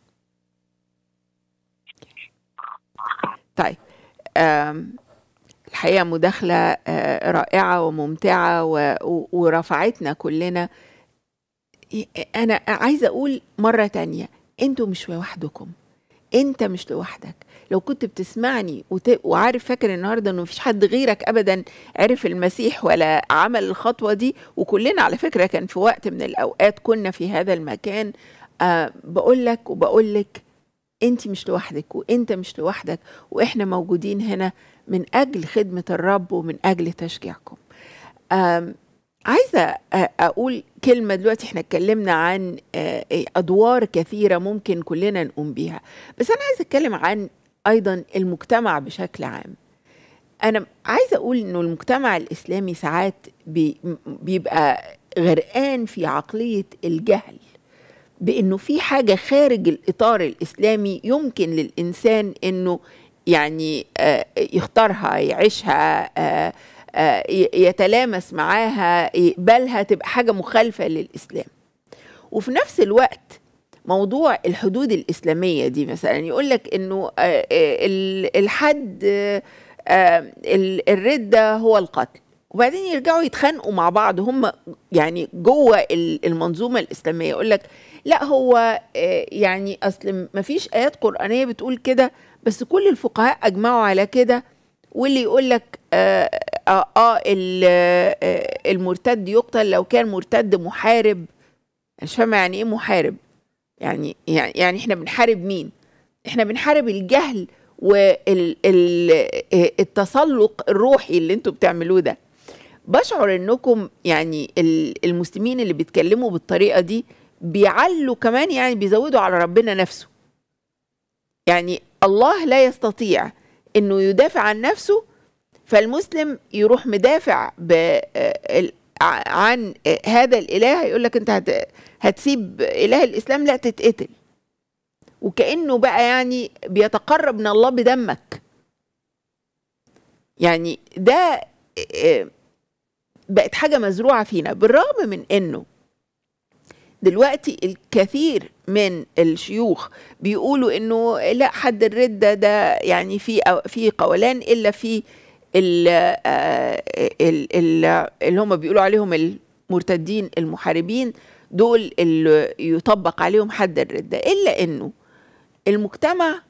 طيب آم، الحقيقة مداخلة آه، رائعة وممتعة و- و- ورفعتنا كلنا انا عايزه اقول مره تانية انتوا مش لوحدكم انت مش لوحدك لو كنت بتسمعني وت... وعارف فاكر النهارده انه مفيش حد غيرك ابدا عرف المسيح ولا عمل الخطوه دي وكلنا على فكره كان في وقت من الاوقات كنا في هذا المكان آه بقول لك وبقول لك انت مش لوحدك وانت مش لوحدك واحنا موجودين هنا من اجل خدمه الرب ومن اجل تشجيعكم آم، عايزه أ- اقول كلمه دلوقتي احنا اتكلمنا عن آه، ادوار كثيره ممكن كلنا نقوم بيها بس انا عايزه اتكلم عن ايضا المجتمع بشكل عام انا عايزه اقول انه المجتمع الاسلامي ساعات بي بيبقى غرقان في عقليه الجهل بانه في حاجه خارج الاطار الاسلامي يمكن للانسان انه يعني آه، يختارها يعيشها آه، آه، ي- يتلامس معاها يقبلها تبقى حاجه مخالفه للاسلام وفي نفس الوقت موضوع الحدود الإسلامية دي مثلا يقول لك إنه آه، آه، ال- الحد آه، آه، ال- الردة هو القتل وبعدين يرجعوا يتخانقوا مع بعض هم يعني جوه ال- المنظومة الإسلامية يقول لك لا هو آه، يعني أصل ما فيش آيات قرآنية بتقول كده بس كل الفقهاء أجمعوا على كده واللي يقول لك آه آه, آه ال- آه، المرتد يقتل لو كان مرتد محارب مش فاهمة يعني إيه محارب يعني يعني يعني احنا بنحارب مين؟ احنا بنحارب الجهل والتسلق الروحي اللي انتوا بتعملوه ده بشعر انكم يعني ال- المسلمين اللي بيتكلموا بالطريقه دي بيعلوا كمان يعني بيزودوا على ربنا نفسه يعني الله لا يستطيع انه يدافع عن نفسه فالمسلم يروح مدافع ب آه، ال- ع- عن آه، هذا الاله يقول لك انت هت- هتسيب اله الاسلام لا تتقتل وكانه بقى يعني بيتقرب من الله بدمك يعني ده آه، بقت حاجه مزروعه فينا بالرغم من انه دلوقتي الكثير من الشيوخ بيقولوا انه لا حد الردة ده يعني في في قولان الا في ال ال ال اللي هم بيقولوا عليهم المرتدين المحاربين دول اللي يطبق عليهم حد الردة الا انه المجتمع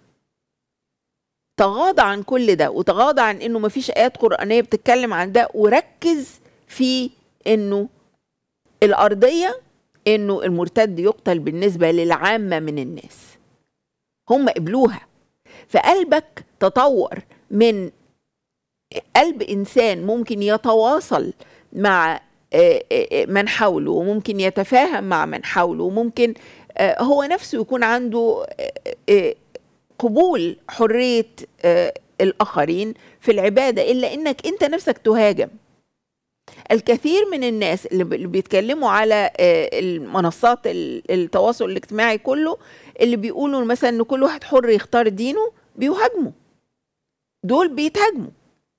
تغاضى عن كل ده وتغاضى عن انه مفيش ايات قرآنية بتتكلم عن ده وركز في انه الارضية انه المرتد يقتل بالنسبة للعامة من الناس هم قبلوها فقلبك تطور من قلب انسان ممكن يتواصل مع آه، آه، من حوله وممكن يتفاهم مع من حوله وممكن آه، هو نفسه يكون عنده آه، آه، قبول حرية آه، الآخرين في العبادة إلا إنك أنت نفسك تهاجم الكثير من الناس اللي ب- اللي بيتكلموا على آه، المنصات ال- التواصل الاجتماعي كله اللي بيقولوا مثلا ان كل واحد حر يختار دينه بيهاجموا دول بيتهاجموا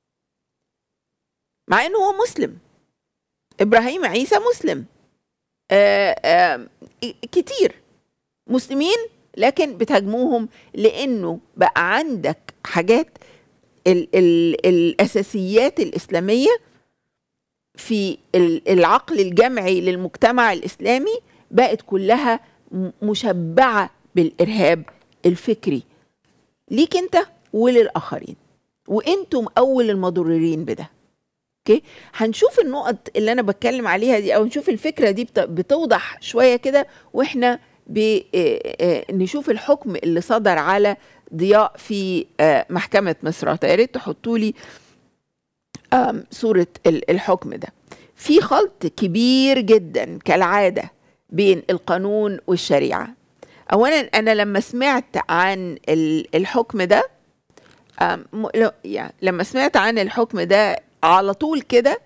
مع انه هو مسلم ابراهيم عيسى مسلم آه آه كتير مسلمين لكن بتهاجموهم لانه بقى عندك حاجات ال ال الاساسيات الاسلاميه في ال- العقل الجمعي للمجتمع الاسلامي بقت كلها م- مشبعه بالارهاب الفكري ليك انت وللاخرين وانتم اول المضررين بده اوكي هنشوف النقط اللي انا بتكلم عليها دي او نشوف الفكره دي بت- بتوضح شويه كده واحنا ب- آه، آه، نشوف الحكم اللي صدر على ضياء في آه، محكمه مصر يا ريت تحطوا لي آم، صورة ال- الحكم ده في خلط كبير جدا كالعادة بين القانون والشريعة أولا أنا لما سمعت عن ال- الحكم ده آم، م- لو- يعني لما سمعت عن الحكم ده على طول كده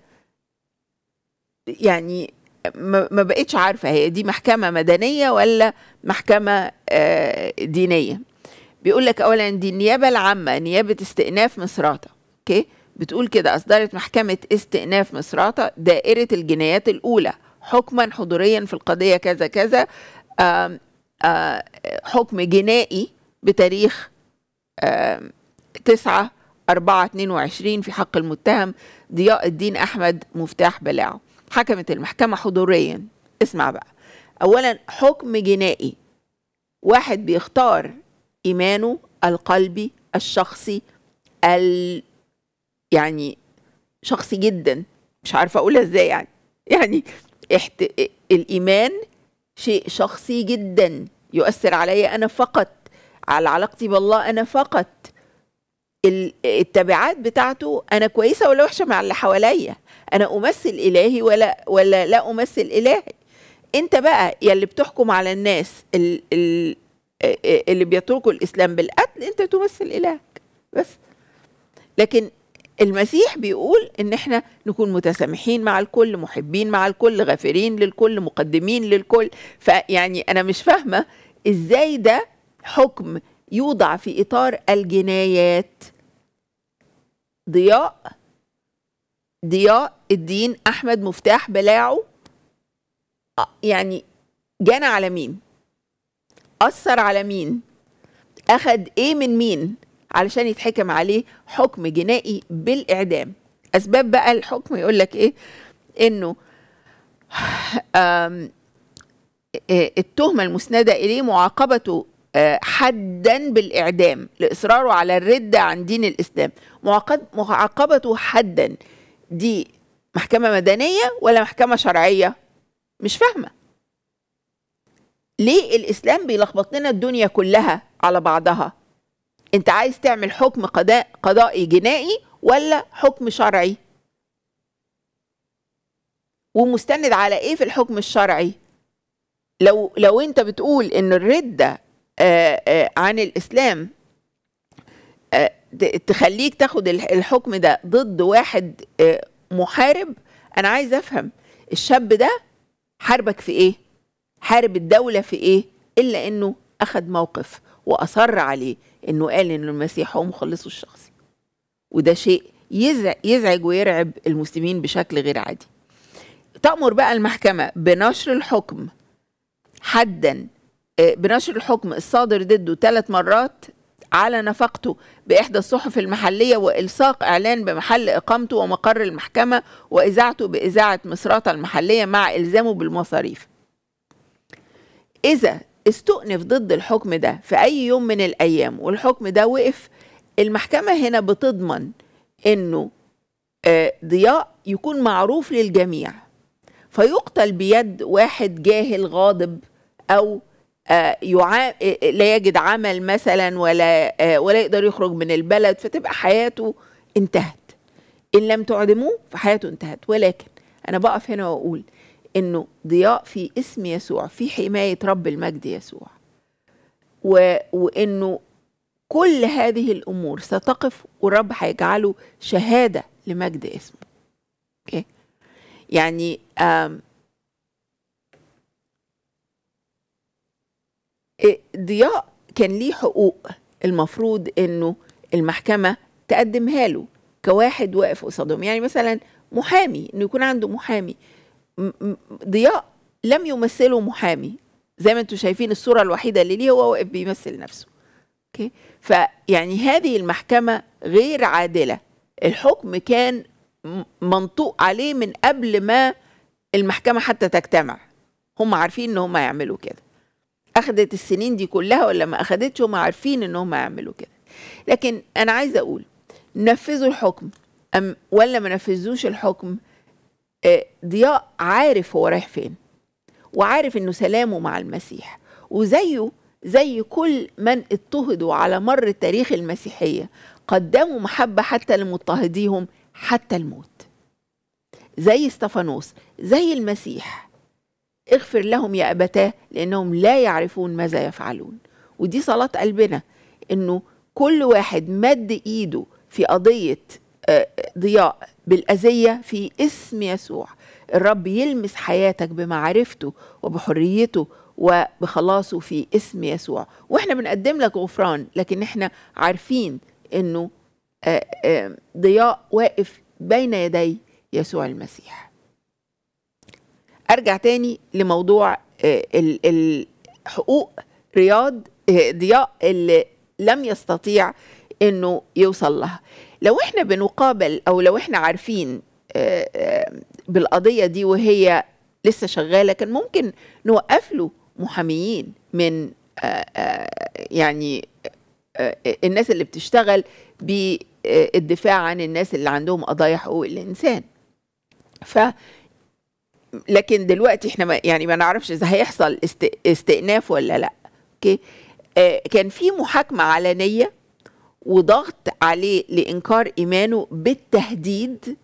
يعني ما ما بقتش عارفة هي دي محكمة مدنية ولا محكمة آه، دينية بيقول لك أولا دي النيابة العامة نيابة استئناف مصراتة أوكي بتقول كده أصدرت محكمة استئناف مصراتة دائرة الجنايات الأولى حكما حضوريا في القضية كذا كذا آم، آه، حكم جنائي بتاريخ آم، تسعة أربعة اتنين وعشرين في حق المتهم ضياء الدين أحمد مفتاح بلاعه حكمت المحكمة حضوريا اسمع بقى أولا حكم جنائي واحد بيختار ايمانه القلبي الشخصي ال يعني شخصي جدا مش عارفه اقولها ازاي يعني يعني احت... الايمان شيء شخصي جدا يؤثر علي انا فقط على علاقتي بالله انا فقط ال- التبعات بتاعته انا كويسه ولا وحشه مع اللي حواليا انا امثل الهي ولا ولا لا امثل الهي انت بقى يلي بتحكم على الناس ال- ال- اللي بيتركوا الاسلام بالقتل انت تمثل الهك بس لكن المسيح بيقول ان احنا نكون متسامحين مع الكل محبين مع الكل غافرين للكل مقدمين للكل فيعني انا مش فاهمه ازاي ده حكم يوضع في اطار الجنايات ضياء ضياء الدين احمد مفتاح بلاعه آه، يعني جنى على مين اثر على مين اخد ايه من مين علشان يتحكم عليه حكم جنائي بالاعدام اسباب بقى الحكم يقول لك ايه انه آم، آه، التهمه المسنده اليه معاقبته آه، حدا بالاعدام لاصراره على الرده عن دين الاسلام معاقب- معاقبته حدا دي محكمه مدنيه ولا محكمه شرعيه مش فاهمه ليه الاسلام بيلخبط لنا الدنيا كلها على بعضها انت عايز تعمل حكم قضاء قضائي جنائي ولا حكم شرعي ومستند على ايه في الحكم الشرعي لو لو انت بتقول ان الرده آه، آه، عن الاسلام آه، ت- تخليك تاخد الح- الحكم ده ضد واحد آه، محارب انا عايز افهم الشاب ده حاربك في ايه حارب الدولة في ايه الا انه اخد موقف واصر عليه انه قال ان المسيح هو مخلصه الشخصي وده شيء يزعج, يزعج ويرعب المسلمين بشكل غير عادي تأمر بقى المحكمة بنشر الحكم حدا آه، بنشر الحكم الصادر ضده ثلاث مرات على نفقته بإحدى الصحف المحلية وإلصاق إعلان بمحل إقامته ومقر المحكمة وإذاعته بإذاعة مصراتة المحلية مع إلزامه بالمصاريف إذا استؤنف ضد الحكم ده في أي يوم من الأيام والحكم ده وقف المحكمة هنا بتضمن إنه آه، ضياء يكون معروف للجميع فيقتل بيد واحد جاهل غاضب أو آه، يعا... آه، لا يجد عمل مثلا ولا آه، ولا يقدر يخرج من البلد فتبقى حياته انتهت إن لم تعدموه فحياته انتهت ولكن أنا بقف هنا وأقول إنه ضياء في اسم يسوع في حماية رب المجد يسوع و... وإنه كل هذه الأمور ستقف والرب هيجعله شهادة لمجد اسمه أوكي يعني آم، إيه، ضياء كان ليه حقوق المفروض انه المحكمه تقدمها له كواحد واقف قصادهم يعني مثلا محامي انه يكون عنده محامي م- م- ضياء لم يمثله محامي زي ما انتم شايفين الصوره الوحيده اللي ليه هو واقف بيمثل نفسه اوكي فيعني هذه المحكمه غير عادله الحكم كان م- منطوق عليه من قبل ما المحكمه حتى تجتمع هم عارفين ان هم يعملوا كده اخدت السنين دي كلها ولا ما اخدتش هم عارفين ان هم يعملوا كده لكن انا عايزه اقول نفذوا الحكم أم ولا ما نفذوش الحكم آه، ضياء عارف هو رايح فين وعارف انه سلامه مع المسيح وزيه زي كل من اضطهدوا على مر تاريخ المسيحيه قدموا محبه حتى لمضطهديهم حتى الموت زي استفانوس زي المسيح اغفر لهم يا أبتاه لأنهم لا يعرفون ماذا يفعلون ودي صلاة قلبنا إنه كل واحد مد إيده في قضية آه، ضياء بالأذية في اسم يسوع الرب يلمس حياتك بمعرفته وبحريته وبخلاصه في اسم يسوع واحنا بنقدم لك غفران لكن احنا عارفين انه آه، آه، ضياء واقف بين يدي يسوع المسيح ارجع تاني لموضوع آه، ال- الحقوق رياض آه، ضياء اللي لم يستطيع انه يوصل لها لو احنا بنقابل او لو احنا عارفين آه، آه، بالقضيه دي وهي لسه شغاله كان ممكن نوقف له محاميين من آه، آه، يعني آه، الناس اللي بتشتغل بالدفاع عن الناس اللي عندهم قضايا حقوق الانسان ف لكن دلوقتي احنا ما يعني ما نعرفش اذا هيحصل است... استئناف ولا لا اوكي آه كان في محاكمه علنيه وضغط عليه لانكار ايمانه بالتهديد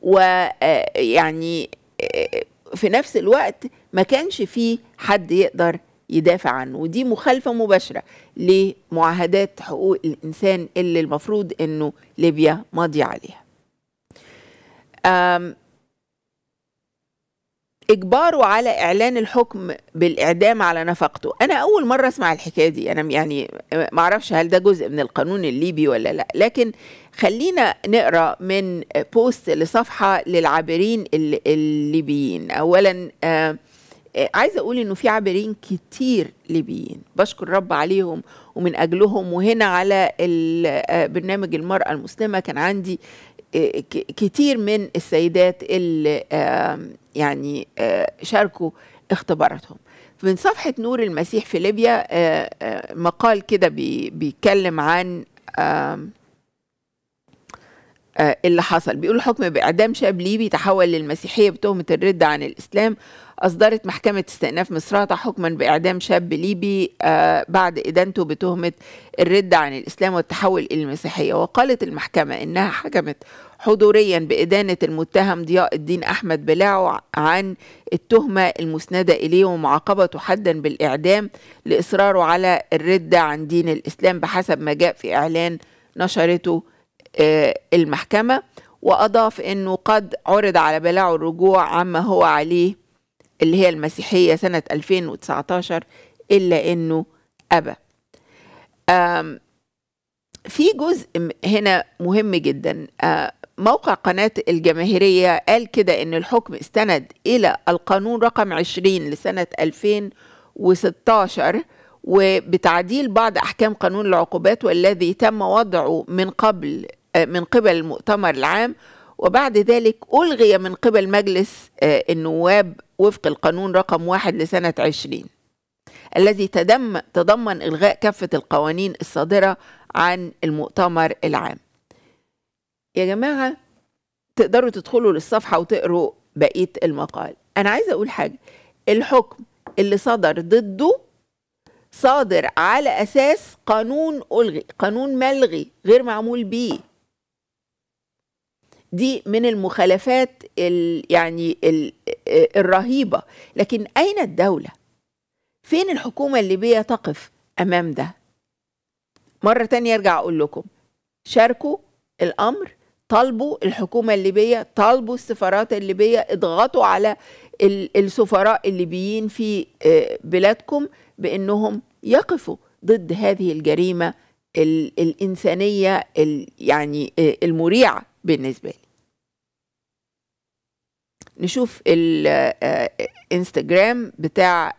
ويعني في نفس الوقت ما كانش فيه حد يقدر يدافع عنه ودي مخالفه مباشره لمعاهدات حقوق الانسان اللي المفروض انه ليبيا ماضيه عليها أم اجباره على اعلان الحكم بالاعدام على نفقته انا اول مره اسمع الحكايه دي انا يعني ما اعرفش هل ده جزء من القانون الليبي ولا لا لكن خلينا نقرا من بوست لصفحه للعابرين ال- الليبيين اولا آه آه، عايزه اقول انه في عابرين كتير ليبيين بشكر رب عليهم ومن اجلهم وهنا على ال- آه، برنامج المراه المسلمه كان عندي آه، ك- كتير من السيدات اللي آه، يعني آه، شاركوا اختباراتهم من صفحة نور المسيح في ليبيا آه، آه، مقال كده بي- بيتكلم عن آم، آه، اللي حصل بيقول حكم بإعدام شاب ليبي تحول للمسيحية بتهمة الردة عن الإسلام أصدرت محكمة استئناف مصراتة حكما بإعدام شاب ليبي آه، بعد إدانته بتهمة الردة عن الإسلام والتحول إلى المسيحية وقالت المحكمة إنها حكمت حضوريا بإدانة المتهم ضياء الدين أحمد بلاعو عن التهمة المسندة إليه ومعاقبته حدا بالإعدام لإصراره على الردة عن دين الإسلام بحسب ما جاء في إعلان نشرته آه، المحكمة وأضاف أنه قد عرض على بلاعو الرجوع عما هو عليه اللي هي المسيحية سنة 2019 إلا أنه أبى آم، في جزء م- هنا مهم جدا آه، موقع قناة الجماهيرية قال كده إن الحكم استند إلى القانون رقم 20 لسنة 2016 وبتعديل بعض أحكام قانون العقوبات والذي تم وضعه من قبل آه، من قبل المؤتمر العام وبعد ذلك ألغي من قبل مجلس آه، النواب وفق القانون رقم واحد لسنة 20 الذي تدم تضمن إلغاء كافة القوانين الصادرة عن المؤتمر العام يا جماعة تقدروا تدخلوا للصفحة وتقروا بقية المقال أنا عايزة أقول حاجة الحكم اللي صدر ضده صادر على أساس قانون ألغي قانون ملغي غير معمول بيه دي من المخالفات ال يعني ال الرهيبة لكن أين الدولة فين الحكومة الليبية تقف أمام ده مرة تانية أرجع أقول لكم شاركوا الأمر طالبوا الحكومة الليبية طالبوا السفارات الليبية اضغطوا على ال- السفراء الليبيين في آه، بلادكم بأنهم يقفوا ضد هذه الجريمة ال- الإنسانية ال- يعني آه، المريعة بالنسبة لي نشوف الانستجرام بتاع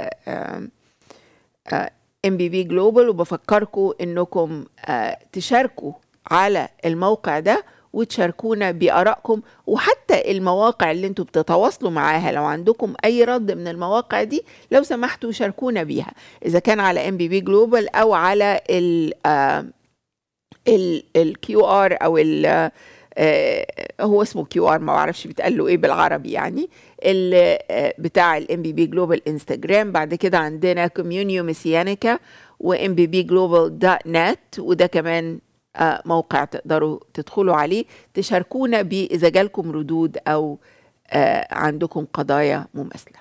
ام بي بي جلوبال وبفكركم انكم آه، تشاركوا على الموقع ده وتشاركونا بارائكم وحتى المواقع اللي انتوا بتتواصلوا معاها لو عندكم اي رد من المواقع دي لو سمحتوا شاركونا بيها اذا كان على ام بي بي جلوبال او على ال الكيو ار او ال آه، هو اسمه كيو ار ما بعرفش بيتقال له ايه بالعربي يعني ال- آه، بتاع الام بي بي جلوبال انستجرام بعد كده عندنا كوميونيو ميسيانيكا وام بي بي جلوبال دوت نت وده كمان آه، موقع تقدروا تدخلوا عليه تشاركونا بيه اذا جالكم ردود او آه، عندكم قضايا مماثله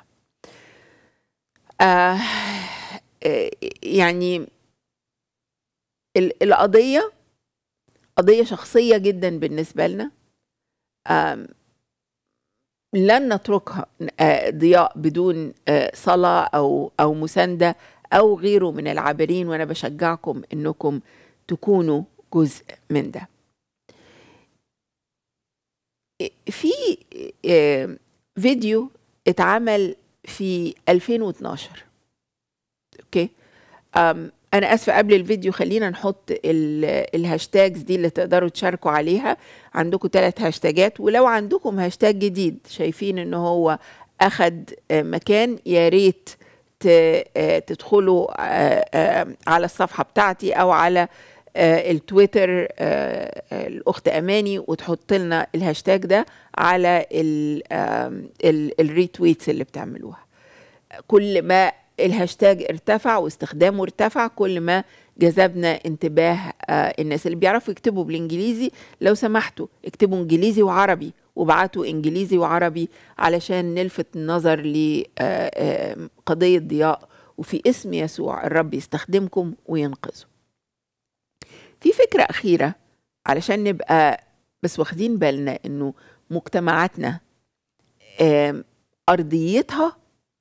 آه، آه، يعني ال- القضيه قضية شخصية جدا بالنسبة لنا آم، لن نتركها آه، ضياء بدون آه، صلاة أو أو مساندة أو غيره من العابرين وأنا بشجعكم إنكم تكونوا جزء من ده في آه، فيديو اتعمل في 2012 اوكي أم انا اسفه قبل الفيديو خلينا نحط ال- الهاشتاجز دي اللي تقدروا تشاركوا عليها عندكم ثلاث هاشتاجات ولو عندكم هاشتاج جديد شايفين ان هو اخد آه، مكان يا ريت ت- آه، تدخلوا آه، آه، على الصفحة بتاعتي أو على آه، التويتر آه، آه، الأخت أماني وتحط لنا الهاشتاج ده على ال- آم، ال- الريتويتس اللي بتعملوها كل ما الهاشتاج ارتفع واستخدامه ارتفع كل ما جذبنا انتباه آه، الناس اللي بيعرفوا يكتبوا بالانجليزي لو سمحتوا اكتبوا انجليزي وعربي وبعتوا انجليزي وعربي علشان نلفت النظر لقضية ضياء وفي اسم يسوع الرب يستخدمكم وينقذه في فكرة أخيرة علشان نبقى بس واخدين بالنا انه مجتمعاتنا آم، أرضيتها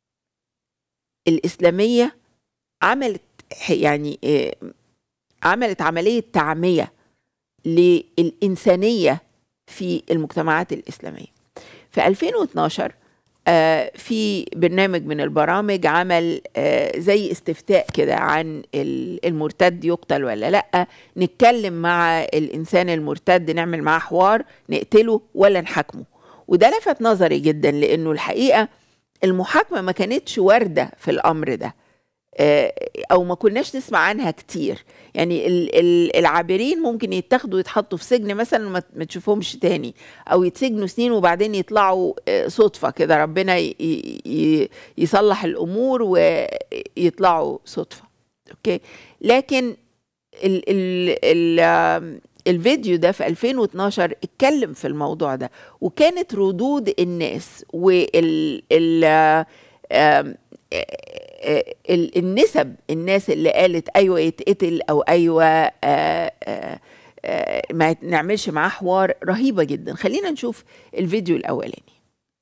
الإسلامية عملت ح- يعني آه، عملت عملية تعمية للإنسانية في المجتمعات الإسلامية في 2012 آه، في برنامج من البرامج عمل آه، زي استفتاء كده عن ال- المرتد يقتل ولا لا نتكلم مع الإنسان المرتد نعمل معاه حوار نقتله ولا نحاكمه وده لفت نظري جدا لأنه الحقيقة المحاكمة ما كانتش واردة في الأمر ده آه، او ما كناش نسمع عنها كتير يعني ال- ال- العابرين ممكن يتاخدوا يتحطوا في سجن مثلا وما ما تشوفهمش تاني او يتسجنوا سنين وبعدين يطلعوا آه، صدفه كده ربنا ي- ي- يصلح الامور ويطلعوا صدفه اوكي لكن ال ال ال آم، الفيديو ده في 2012 اتكلم في الموضوع ده وكانت ردود الناس وال ال آم، آه، ال- النسب الناس اللي قالت ايوه يتقتل او ايوه آه، آه، آه، ما نعملش معاه حوار رهيبه جدا خلينا نشوف الفيديو الاولاني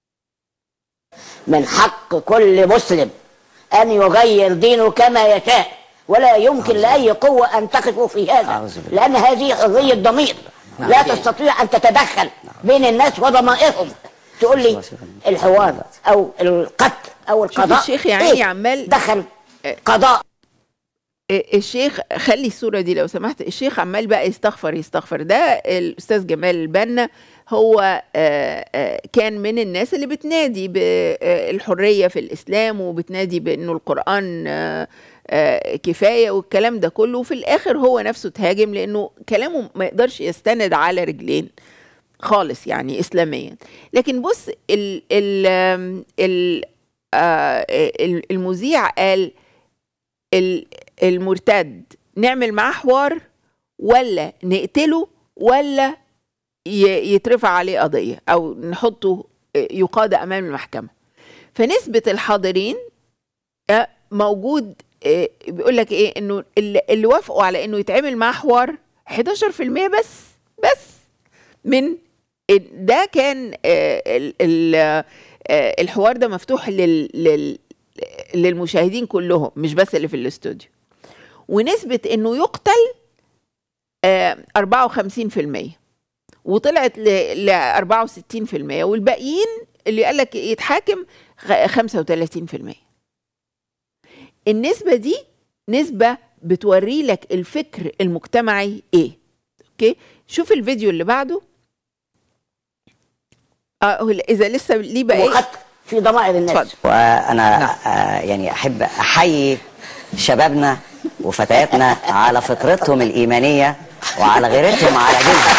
من حق كل مسلم أن يغير دينه كما يشاء ولا يمكن لأي قوة أن تقف في هذا أعوذ بالله. لأن هذه حرية ضمير لا تستطيع أن تتدخل بين الناس وضمائرهم تقول لي الحوار أو القتل أو القضاء الشيخ يا عيني عمال- دخل قضاء آه، الشيخ خلي الصورة دي لو سمحت الشيخ عمال بقى يستغفر يستغفر ده الأستاذ جمال البنا هو آه، آه، كان من الناس اللي بتنادي بالحرية في الإسلام وبتنادي بأنه القرآن آه، آه، كفاية والكلام ده كله وفي الآخر هو نفسه تهاجم لأنه كلامه ما يقدرش يستند على رجلين خالص يعني إسلاميا لكن بص ال ال آم، ال آه، ال- المذيع قال ال- المرتد نعمل معاه حوار ولا نقتله ولا ي- يترفع عليه قضية أو نحطه يقاد أمام المحكمة فنسبة الحاضرين آه، موجود آه، بيقول لك إيه إنه اللي اللي وافقوا على إنه يتعمل معاه حوار 11% بس بس من ده كان آه، ال- ال- آه، الحوار ده مفتوح لل لل للمشاهدين كلهم مش بس اللي في الاستوديو ونسبة انه يقتل آه، 54% وطلعت ل 64% والباقيين اللي قال لك يتحاكم خ- 35% النسبة دي نسبة بتوري لك الفكر المجتمعي ايه اوكي شوف الفيديو اللي بعده اه هو اذا لسه ليه بقى ايه وقتل في ضمائر الناس اتفضل وانا آه يعني احب احيي شبابنا وفتياتنا على فطرتهم الايمانيه وعلى غيرتهم على دينهم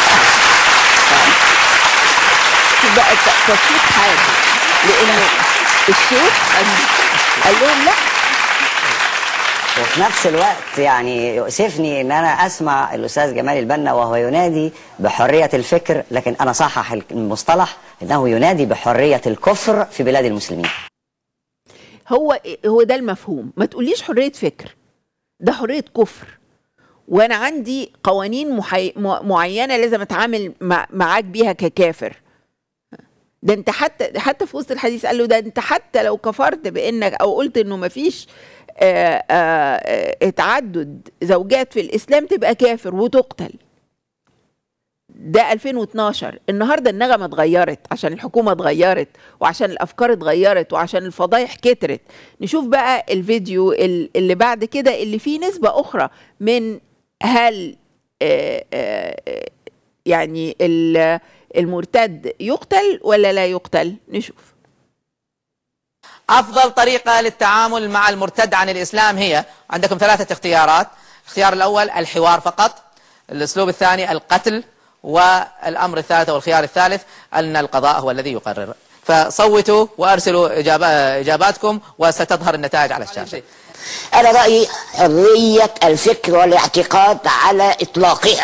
شوف بقى الت- تصويت حاجة لأنه الشيخ قال قال لهم لا وفي نفس الوقت يعني يؤسفني ان انا اسمع الاستاذ جمال البنا وهو ينادي بحريه الفكر لكن انا صحح المصطلح انه ينادي بحريه الكفر في بلاد المسلمين هو هو ده المفهوم ما تقوليش حرية فكر ده حرية كفر وأنا عندي قوانين محي... م- معينة لازم أتعامل مع... معاك بيها ككافر ده انت حتى حتى في وسط الحديث قال له ده انت حتى لو كفرت بانك او قلت انه ما فيش آه، آه، آه، تعدد زوجات في الاسلام تبقى كافر وتقتل ده 2012 النهارده النغمه اتغيرت عشان الحكومه اتغيرت وعشان الافكار اتغيرت وعشان الفضايح كترت نشوف بقى الفيديو ال- اللي بعد كده اللي فيه نسبه اخرى من هل آه، آه، آه، يعني ال- المرتد يقتل ولا لا يقتل نشوف أفضل طريقة للتعامل مع المرتد عن الإسلام هي عندكم ثلاثة اختيارات الاختيار الأول الحوار فقط الأسلوب الثاني القتل والأمر الثالث والخيار الثالث أن القضاء هو الذي يقرر فصوتوا وأرسلوا إجاباتكم وستظهر النتائج على الشاشة أنا رأيي حرية الفكر والاعتقاد على إطلاقها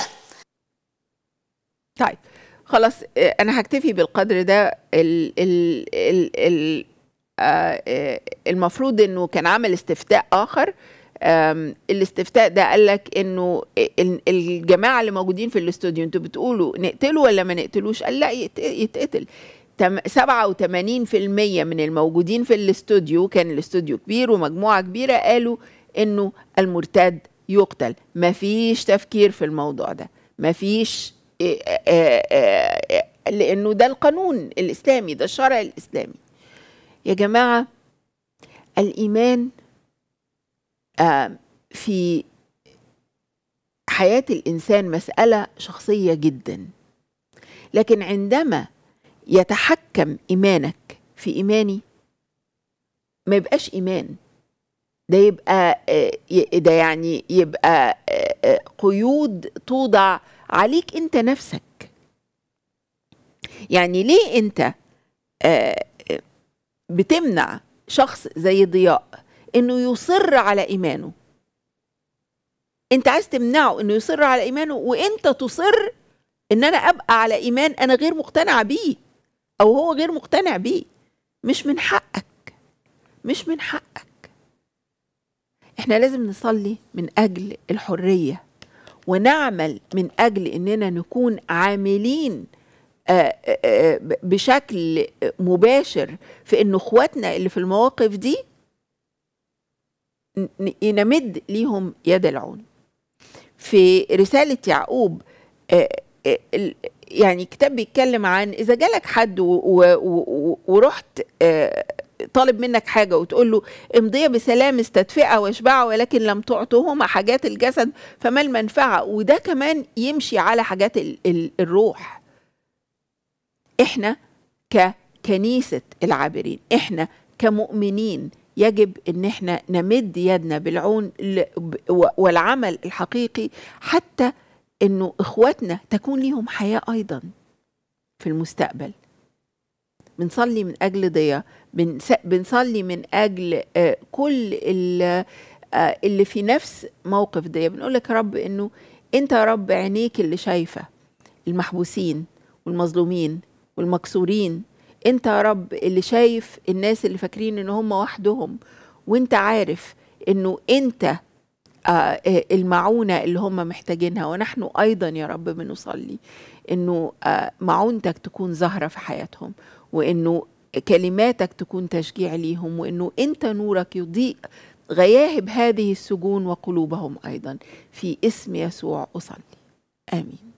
طيب خلاص آه، انا هكتفي بالقدر ده ال ال ال ال آه، آه، المفروض انه كان عمل استفتاء اخر آم، الاستفتاء ده قال لك انه ال- الجماعه اللي موجودين في الاستوديو انتوا بتقولوا نقتله ولا ما نقتلوش قال لا يت- يتقتل تم- 87% من الموجودين في الاستوديو كان الاستوديو كبير ومجموعه كبيره قالوا انه المرتد يقتل مفيش تفكير في الموضوع ده مفيش إيه، آه، آه، آه، لانه ده القانون الاسلامي ده الشرع الاسلامي يا جماعه الايمان آه، في حياه الانسان مساله شخصيه جدا لكن عندما يتحكم ايمانك في ايماني ما يبقاش ايمان ده يبقى آه، ي- ده يعني يبقى آه، آه، قيود توضع عليك انت نفسك يعني ليه انت آه، آه، بتمنع شخص زي ضياء انه يصر على ايمانه انت عايز تمنعه انه يصر على ايمانه وانت تصر ان انا ابقى على ايمان انا غير مقتنعه بيه او هو غير مقتنع بيه مش من حقك مش من حقك احنا لازم نصلي من اجل الحريه ونعمل من اجل اننا نكون عاملين آه، آه، آه، بشكل مباشر في ان اخواتنا اللي في المواقف دي ن- ن- نمد ليهم يد العون في رسالة يعقوب آه، آه، ال- يعني كتاب بيتكلم عن إذا جالك حد و- و- و- ورحت آه، طالب منك حاجة وتقول له امضي بسلام استدفئة واشبعة ولكن لم تعطهما حاجات الجسد فما المنفعة وده كمان يمشي على حاجات ال- ال- الروح احنا ككنيسة العابرين احنا كمؤمنين يجب ان احنا نمد يدنا بالعون ل- ب- و- والعمل الحقيقي حتى انه اخواتنا تكون ليهم حياة ايضا في المستقبل بنصلي من اجل ضياء بنس- بنصلي من اجل آه، كل ال- آه، اللي في نفس موقف ضياء بنقول لك يا رب انه انت يا رب عينيك اللي شايفه المحبوسين والمظلومين والمكسورين انت يا رب اللي شايف الناس اللي فاكرين ان هم وحدهم وانت عارف انه انت آه، آه، المعونة اللي هم محتاجينها ونحن أيضا يا رب بنصلي إنه آه، معونتك تكون ظاهرة في حياتهم وإنه كلماتك تكون تشجيع ليهم وإنه أنت نورك يضيء غياهب هذه السجون وقلوبهم أيضا في اسم يسوع أصلي آمين